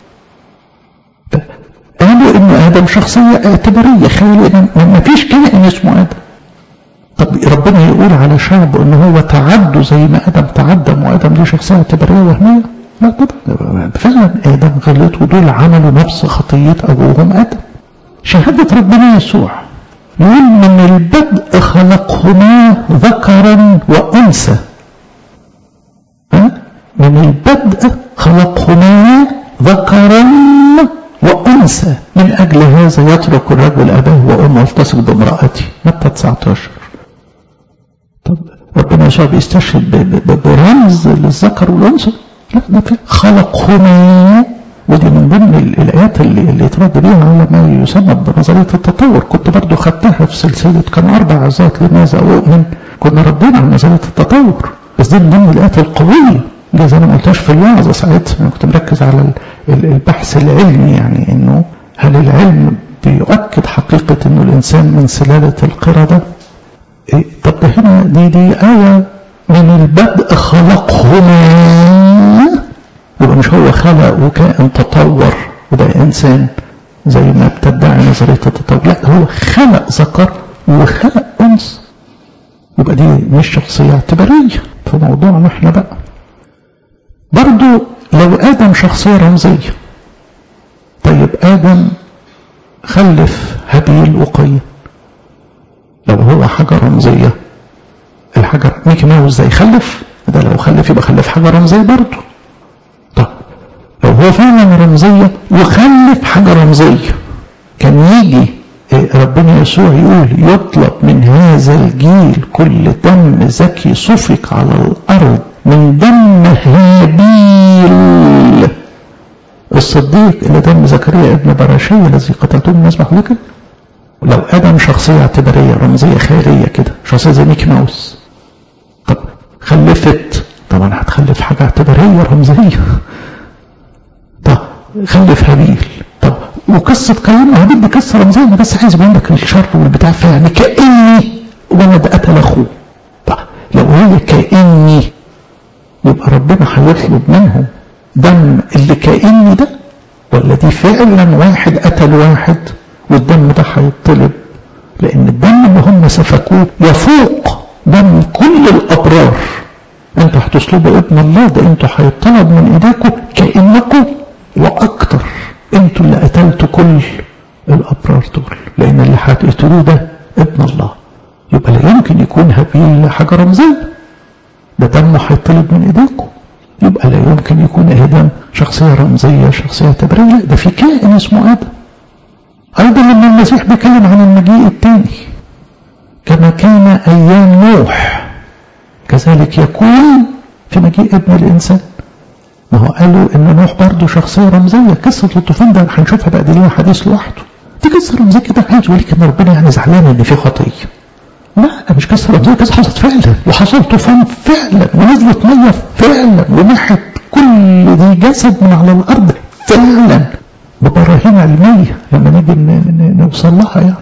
قالوا ان ادم شخصية اعتبارية خيالية ما فيش كائن اسمه ادم طب ربنا يقول على شعبه ان هو تعدوا زي ما ادم تعدم وادم دي شخصية اعتبارية وهمية لا طبعا فعلا ادم غلط ودول عملوا نفس خطية ابوهم ادم شهادة ربنا يسوع يقول من البدء خلقهما ذكرا وانثى من البدء خلقهما ذكرا وأنثى من أجل هذا يترك الرجل أباه وأمه والتصق بامرأته متى 19 طب ربنا يسوع بيستشهد برمز للذكر والأنثى لا ده في خلقهما ودي من ضمن الآيات اللي, اللي يترد بيها على ما يسمى بنظرية التطور كنت برضو خدتها في سلسلة كان أربع عظات لماذا أؤمن كنا ردينا على نظرية التطور بس دي من ضمن الآيات القوية ده زي ما قلتهاش في الوعظة ساعتها أنا كنت مركز على البحث العلمي يعني إنه هل العلم بيؤكد حقيقة إنه الإنسان من سلالة القردة؟ إيه طب ده هنا دي دي آية من البدء خلقهما يبقى مش هو خلق وكائن تطور وبقى إنسان زي ما بتدعي نظرية التطور لا هو خلق ذكر وخلق أنثى يبقى دي مش شخصية اعتبارية في موضوعنا احنا بقى برضو لو آدم شخصية رمزية طيب آدم خلف هابيل وقايين لو هو حاجة رمزية الحجر ميكي ماوس ده يخلف ده لو خلف يبقى خلف حاجة رمزية برضه طب لو هو فعلا رمزية وخلف حاجة رمزية كان يجي ربنا يسوع يقول يطلب من هذا الجيل كل دم زكي سفك على الأرض من دم هابيل الصديق اللي دم زكريا ابن براشية الذي قتلته من نسبة حضرتك لو آدم شخصية اعتبارية رمزية خيالية كده شخصية زي ميكي ماوس طب خلفت طبعا هتخلف حاجة اعتبارية رمزية طب خلف هابيل طب وقصة قايين وهابيل دي قصة رمزية أنا بس عايز أبين لك الشر والبتاع فيها يعني كأني ولد قتل أخوه طب لو هي كأني يبقى ربنا هيطلب منه دم اللي كأني ده ولا دي فعلا واحد قتل واحد والدم ده هيطلب لأن الدم اللي هم سفكوه يفوق دم كل الأبرار انتوا هتصلبوا ابن الله ده انتوا هيطلب من ايديكم كأنكم وأكتر انتوا اللي قتلتوا كل الأبرار دول لأن اللي هتقتلوه ده ابن الله يبقى لا يمكن يكون هابيل حاجة رمزية ده دمه هيطلب من ايديكم يبقى لا يمكن يكون ادم شخصية رمزية شخصية اعتبارية ده في كائن اسمه ادم ايضا لما المسيح بيتكلم عن المجيء الثاني كما كان ايام نوح كذلك يكون في مجيء ابن الانسان ما هو قالوا ان نوح برضه شخصيه رمزيه قصه الطوفان ده هنشوفها بقى دي ليها حديث لوحده دي قصه رمزيه كده عايز يقول لك ان ربنا يعني زعلان ان في خطيه لا مش قصه رمزيه قصه حصلت فعلا وحصل طوفان فعلا ونزلت ميه فعلا ومحت كل ذي جسد من على الارض فعلا ببراهين علميه لما نيجي نوصل لها يعني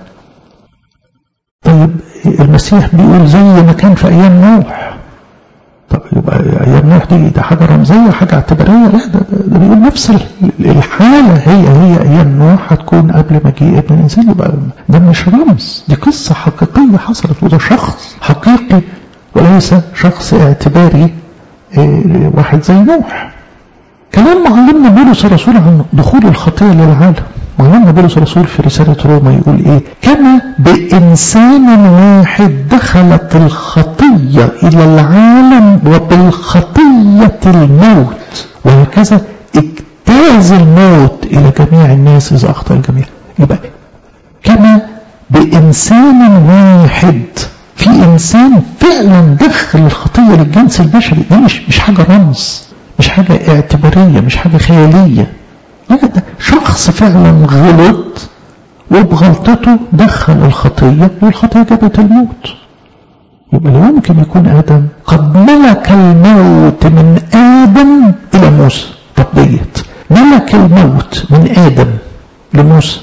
طيب المسيح بيقول زي ما كان في ايام نوح طب يبقى ايام نوح دي ده حاجه رمزيه حاجه اعتباريه لا ده, ده بيقول نفس الحاله هي هي ايام نوح هتكون قبل مجيء ابن الانسان يبقى ده مش رمز دي قصه حقيقيه حصلت وده شخص حقيقي وليس شخص اعتباري إيه واحد زي نوح كلام معلمنا بولس الرسول عن دخول الخطيه للعالم معلمنا بولس الرسول في رسالة روما يقول ايه كما بإنسان واحد دخلت الخطية إلى العالم وبالخطية الموت وهكذا اجتاز الموت إلى جميع الناس إذا أخطأ الجميع يبقى كما بإنسان واحد في إنسان فعلا دخل الخطية للجنس البشري دي مش, مش حاجة رمز مش حاجة اعتبارية مش حاجة خيالية لا ده شخص فعلا غلط وبغلطته دخل الخطية والخطية جابت الموت يبقى لا يمكن يكون آدم قد ملك الموت من آدم إلى موسى طب ديت ملك الموت من آدم لموسى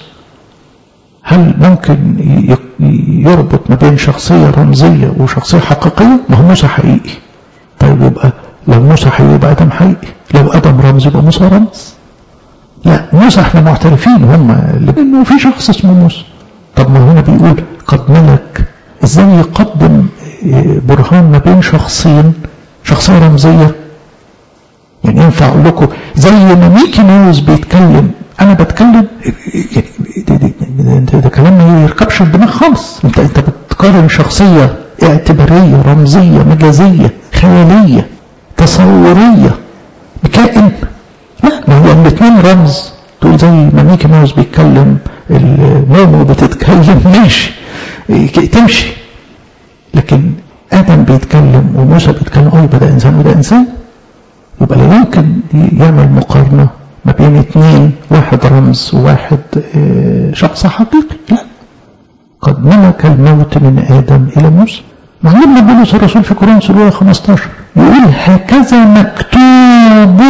هل ممكن يربط ما بين شخصية رمزية وشخصية حقيقية؟ ما هو موسى حقيقي. طيب يبقى لو موسى حقيقي يبقى آدم حقيقي، لو آدم رمز يبقى موسى رمز. لا موسى احنا معترفين هم لانه في شخص اسمه موسى طب ما هنا بيقول قد ملك ازاي يقدم برهان ما بين شخصين شخصيه رمزيه يعني ينفع اقول لكم زي ما ميكي ماوس بيتكلم انا بتكلم ده, ده كلام ما يركبش الدماغ خالص انت انت بتقارن شخصيه اعتباريه رمزيه مجازيه خياليه تصوريه بكائن لا ما هو الاثنين رمز تقول زي ما ميكي ماوس بيتكلم المومو بتتكلم ماشي تمشي لكن ادم بيتكلم وموسى بيتكلم اه يبقى ده انسان وده انسان يبقى لا يمكن يعمل مقارنه ما بين اثنين واحد رمز وواحد شخص حقيقي لا قد ملك الموت من ادم الى موسى معلمنا بولس الرسول في كورنثوس الاولى 15 يقول هكذا مكتوب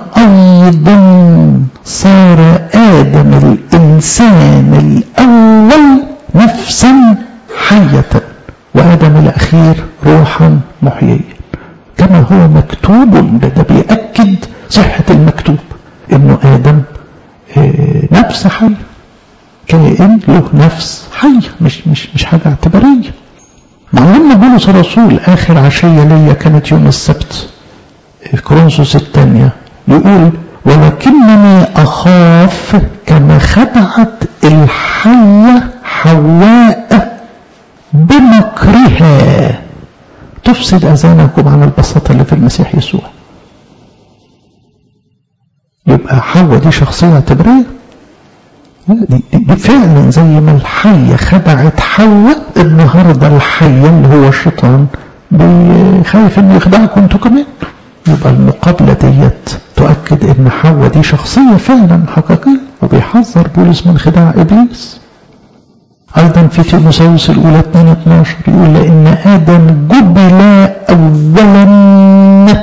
ايضا صار ادم الانسان الاول نفسا حيه وادم الاخير روحا محييا كما هو مكتوب ده, ده بيأكد صحة المكتوب انه ادم نفس حية كائن له نفس حية مش مش مش حاجة اعتبارية معلمنا بولس الرسول اخر عشية ليا كانت يوم السبت كرونسوس الثانية يقول ولكنني أخاف كما خدعت الحية حواء بمكرها تفسد أذانكم عن البساطة اللي في المسيح يسوع يبقى حواء دي شخصية اعتبارية دي, دي فعلا زي ما الحية خدعت حواء النهاردة الحية اللي هو الشيطان خايف انه يخدعكم انتوا كمان يبقى المقابلة ديت تؤكد ان حواء دي شخصية فعلا حقيقية وبيحذر بولس من خداع ابليس ايضا في تيموثاوس الاولى 2 12 يقول لان ادم جبل اولا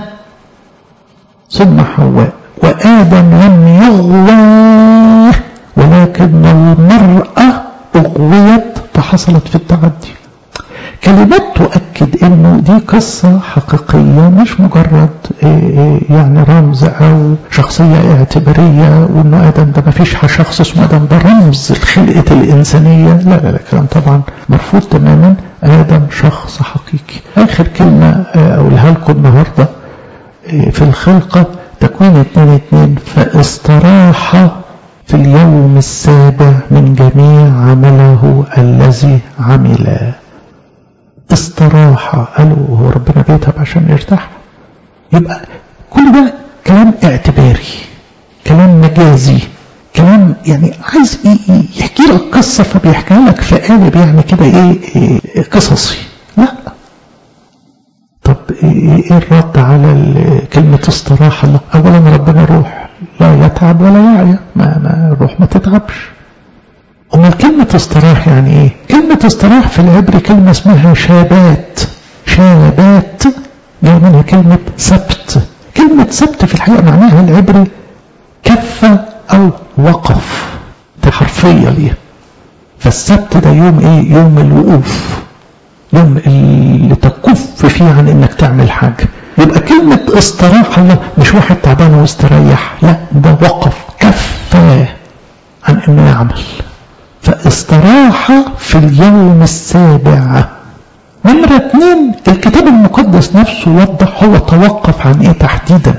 ثم حواء وادم لم يغوى ولكن المرأة اغويت فحصلت في التعدي كلمات تؤكد انه دي قصة حقيقية مش مجرد يعني رمز او شخصية اعتبارية وانه ادم ده ما فيش شخص اسمه ادم ده رمز الخلقة الانسانية لا لا لا كلام طبعا مرفوض تماما ادم شخص حقيقي اخر كلمة اقولها لكم النهاردة في الخلقة تكوين اتنين اتنين فاستراح في اليوم السابع من جميع عمله الذي عمله استراحة قالوا هو ربنا بيتعب عشان يرتاح يبقى كل ده كلام اعتباري كلام مجازي كلام يعني عايز يحكي لك قصة فبيحكيها لك في قالب يعني كده ايه, إيه قصصي لا طب ايه الرد على كلمة استراحة لا اولا ربنا روح لا يتعب ولا يعيا ما, ما الروح ما تتعبش أمال كلمة استراح يعني إيه؟ كلمة استراح في العبري كلمة اسمها شابات شابات جاي منها كلمة سبت كلمة سبت في الحقيقة معناها العبري كف أو وقف دي حرفية ليها فالسبت ده يوم إيه؟ يوم الوقوف يوم اللي تكف فيه عن إنك تعمل حاجة يبقى كلمة استراحة لا مش واحد تعبان واستريح لا ده وقف كف عن إنه يعمل فاستراح في اليوم السابع نمرة اتنين الكتاب المقدس نفسه وضح هو توقف عن ايه تحديدا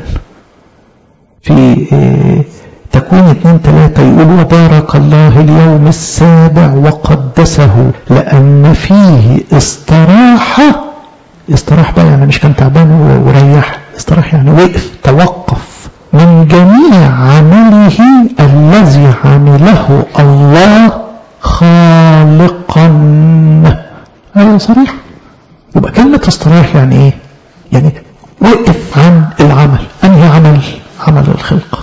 في إيه تكوين اتنين تلاتة يقول وبارك الله اليوم السابع وقدسه لأن فيه استراح استراح بقى يعني مش كان تعبان وريح استراح يعني وقف توقف من جميع عمله الذي عمله الله خالقا هذا صريح يبقى كلمة استراح يعني ايه يعني وقف عن العمل انهي عمل عمل الخلقة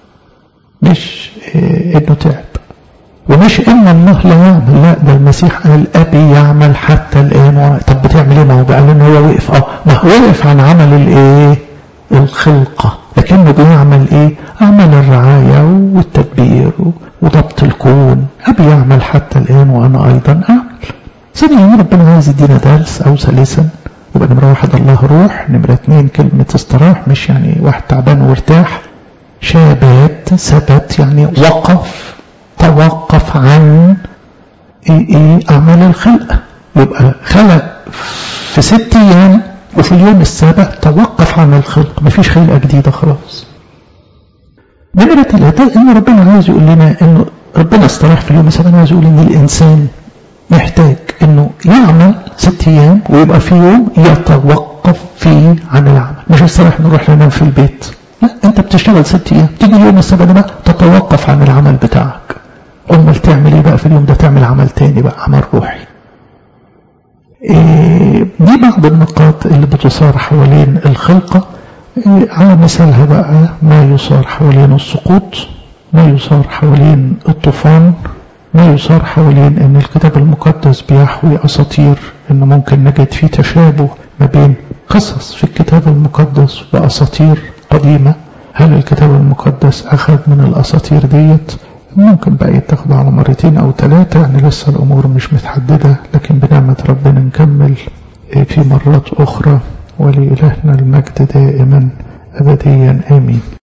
مش إيه انه تعب ومش ان الله لا يعمل لا ده المسيح قال ابي يعمل حتى الان طب بتعمل ايه ما هو قال انه هو وقف اه ما هو وقف عن عمل الايه الخلقة لكنه بيعمل ايه عمل الرعاية والتدبير وضبط الكون أبي يعمل حتى الآن وأنا أيضا أعمل ثانيا ربنا عايز يدينا درس أو ثالثا يبقى نمرة واحد الله روح نمرة اثنين كلمة استراح مش يعني واحد تعبان وارتاح شابات ثبت يعني وقف توقف عن ايه ايه أعمال الخلقة يبقى خلق في ست أيام وفي اليوم السابع توقف عن الخلق مفيش خلقة جديدة خلاص نمرة ثلاثة إن ربنا عايز يقول لنا إنه ربنا استراح في اليوم السابع عايز يقول إن الإنسان محتاج إنه يعمل ست أيام ويبقى في يوم يتوقف فيه عن العمل مش استراح نروح ننام في البيت لا أنت بتشتغل ست أيام تيجي اليوم السابع ده بقى تتوقف عن العمل بتاعك أمال تعمل إيه بقى في اليوم ده تعمل عمل تاني بقى عمل روحي إيه دي بعض النقاط اللي بتصار حوالين الخلقة إيه على مثالها بقى ما يصار حوالين السقوط ما يصار حوالين الطوفان ما يصار حوالين ان الكتاب المقدس بيحوي اساطير ان ممكن نجد فيه تشابه ما بين قصص في الكتاب المقدس واساطير قديمة هل الكتاب المقدس اخذ من الاساطير ديت ممكن بقى يتاخد على مرتين او ثلاثة يعني لسه الامور مش متحددة لكن بنعمة ربنا نكمل في مرات اخرى ولإلهنا المجد دائما أبديا آمين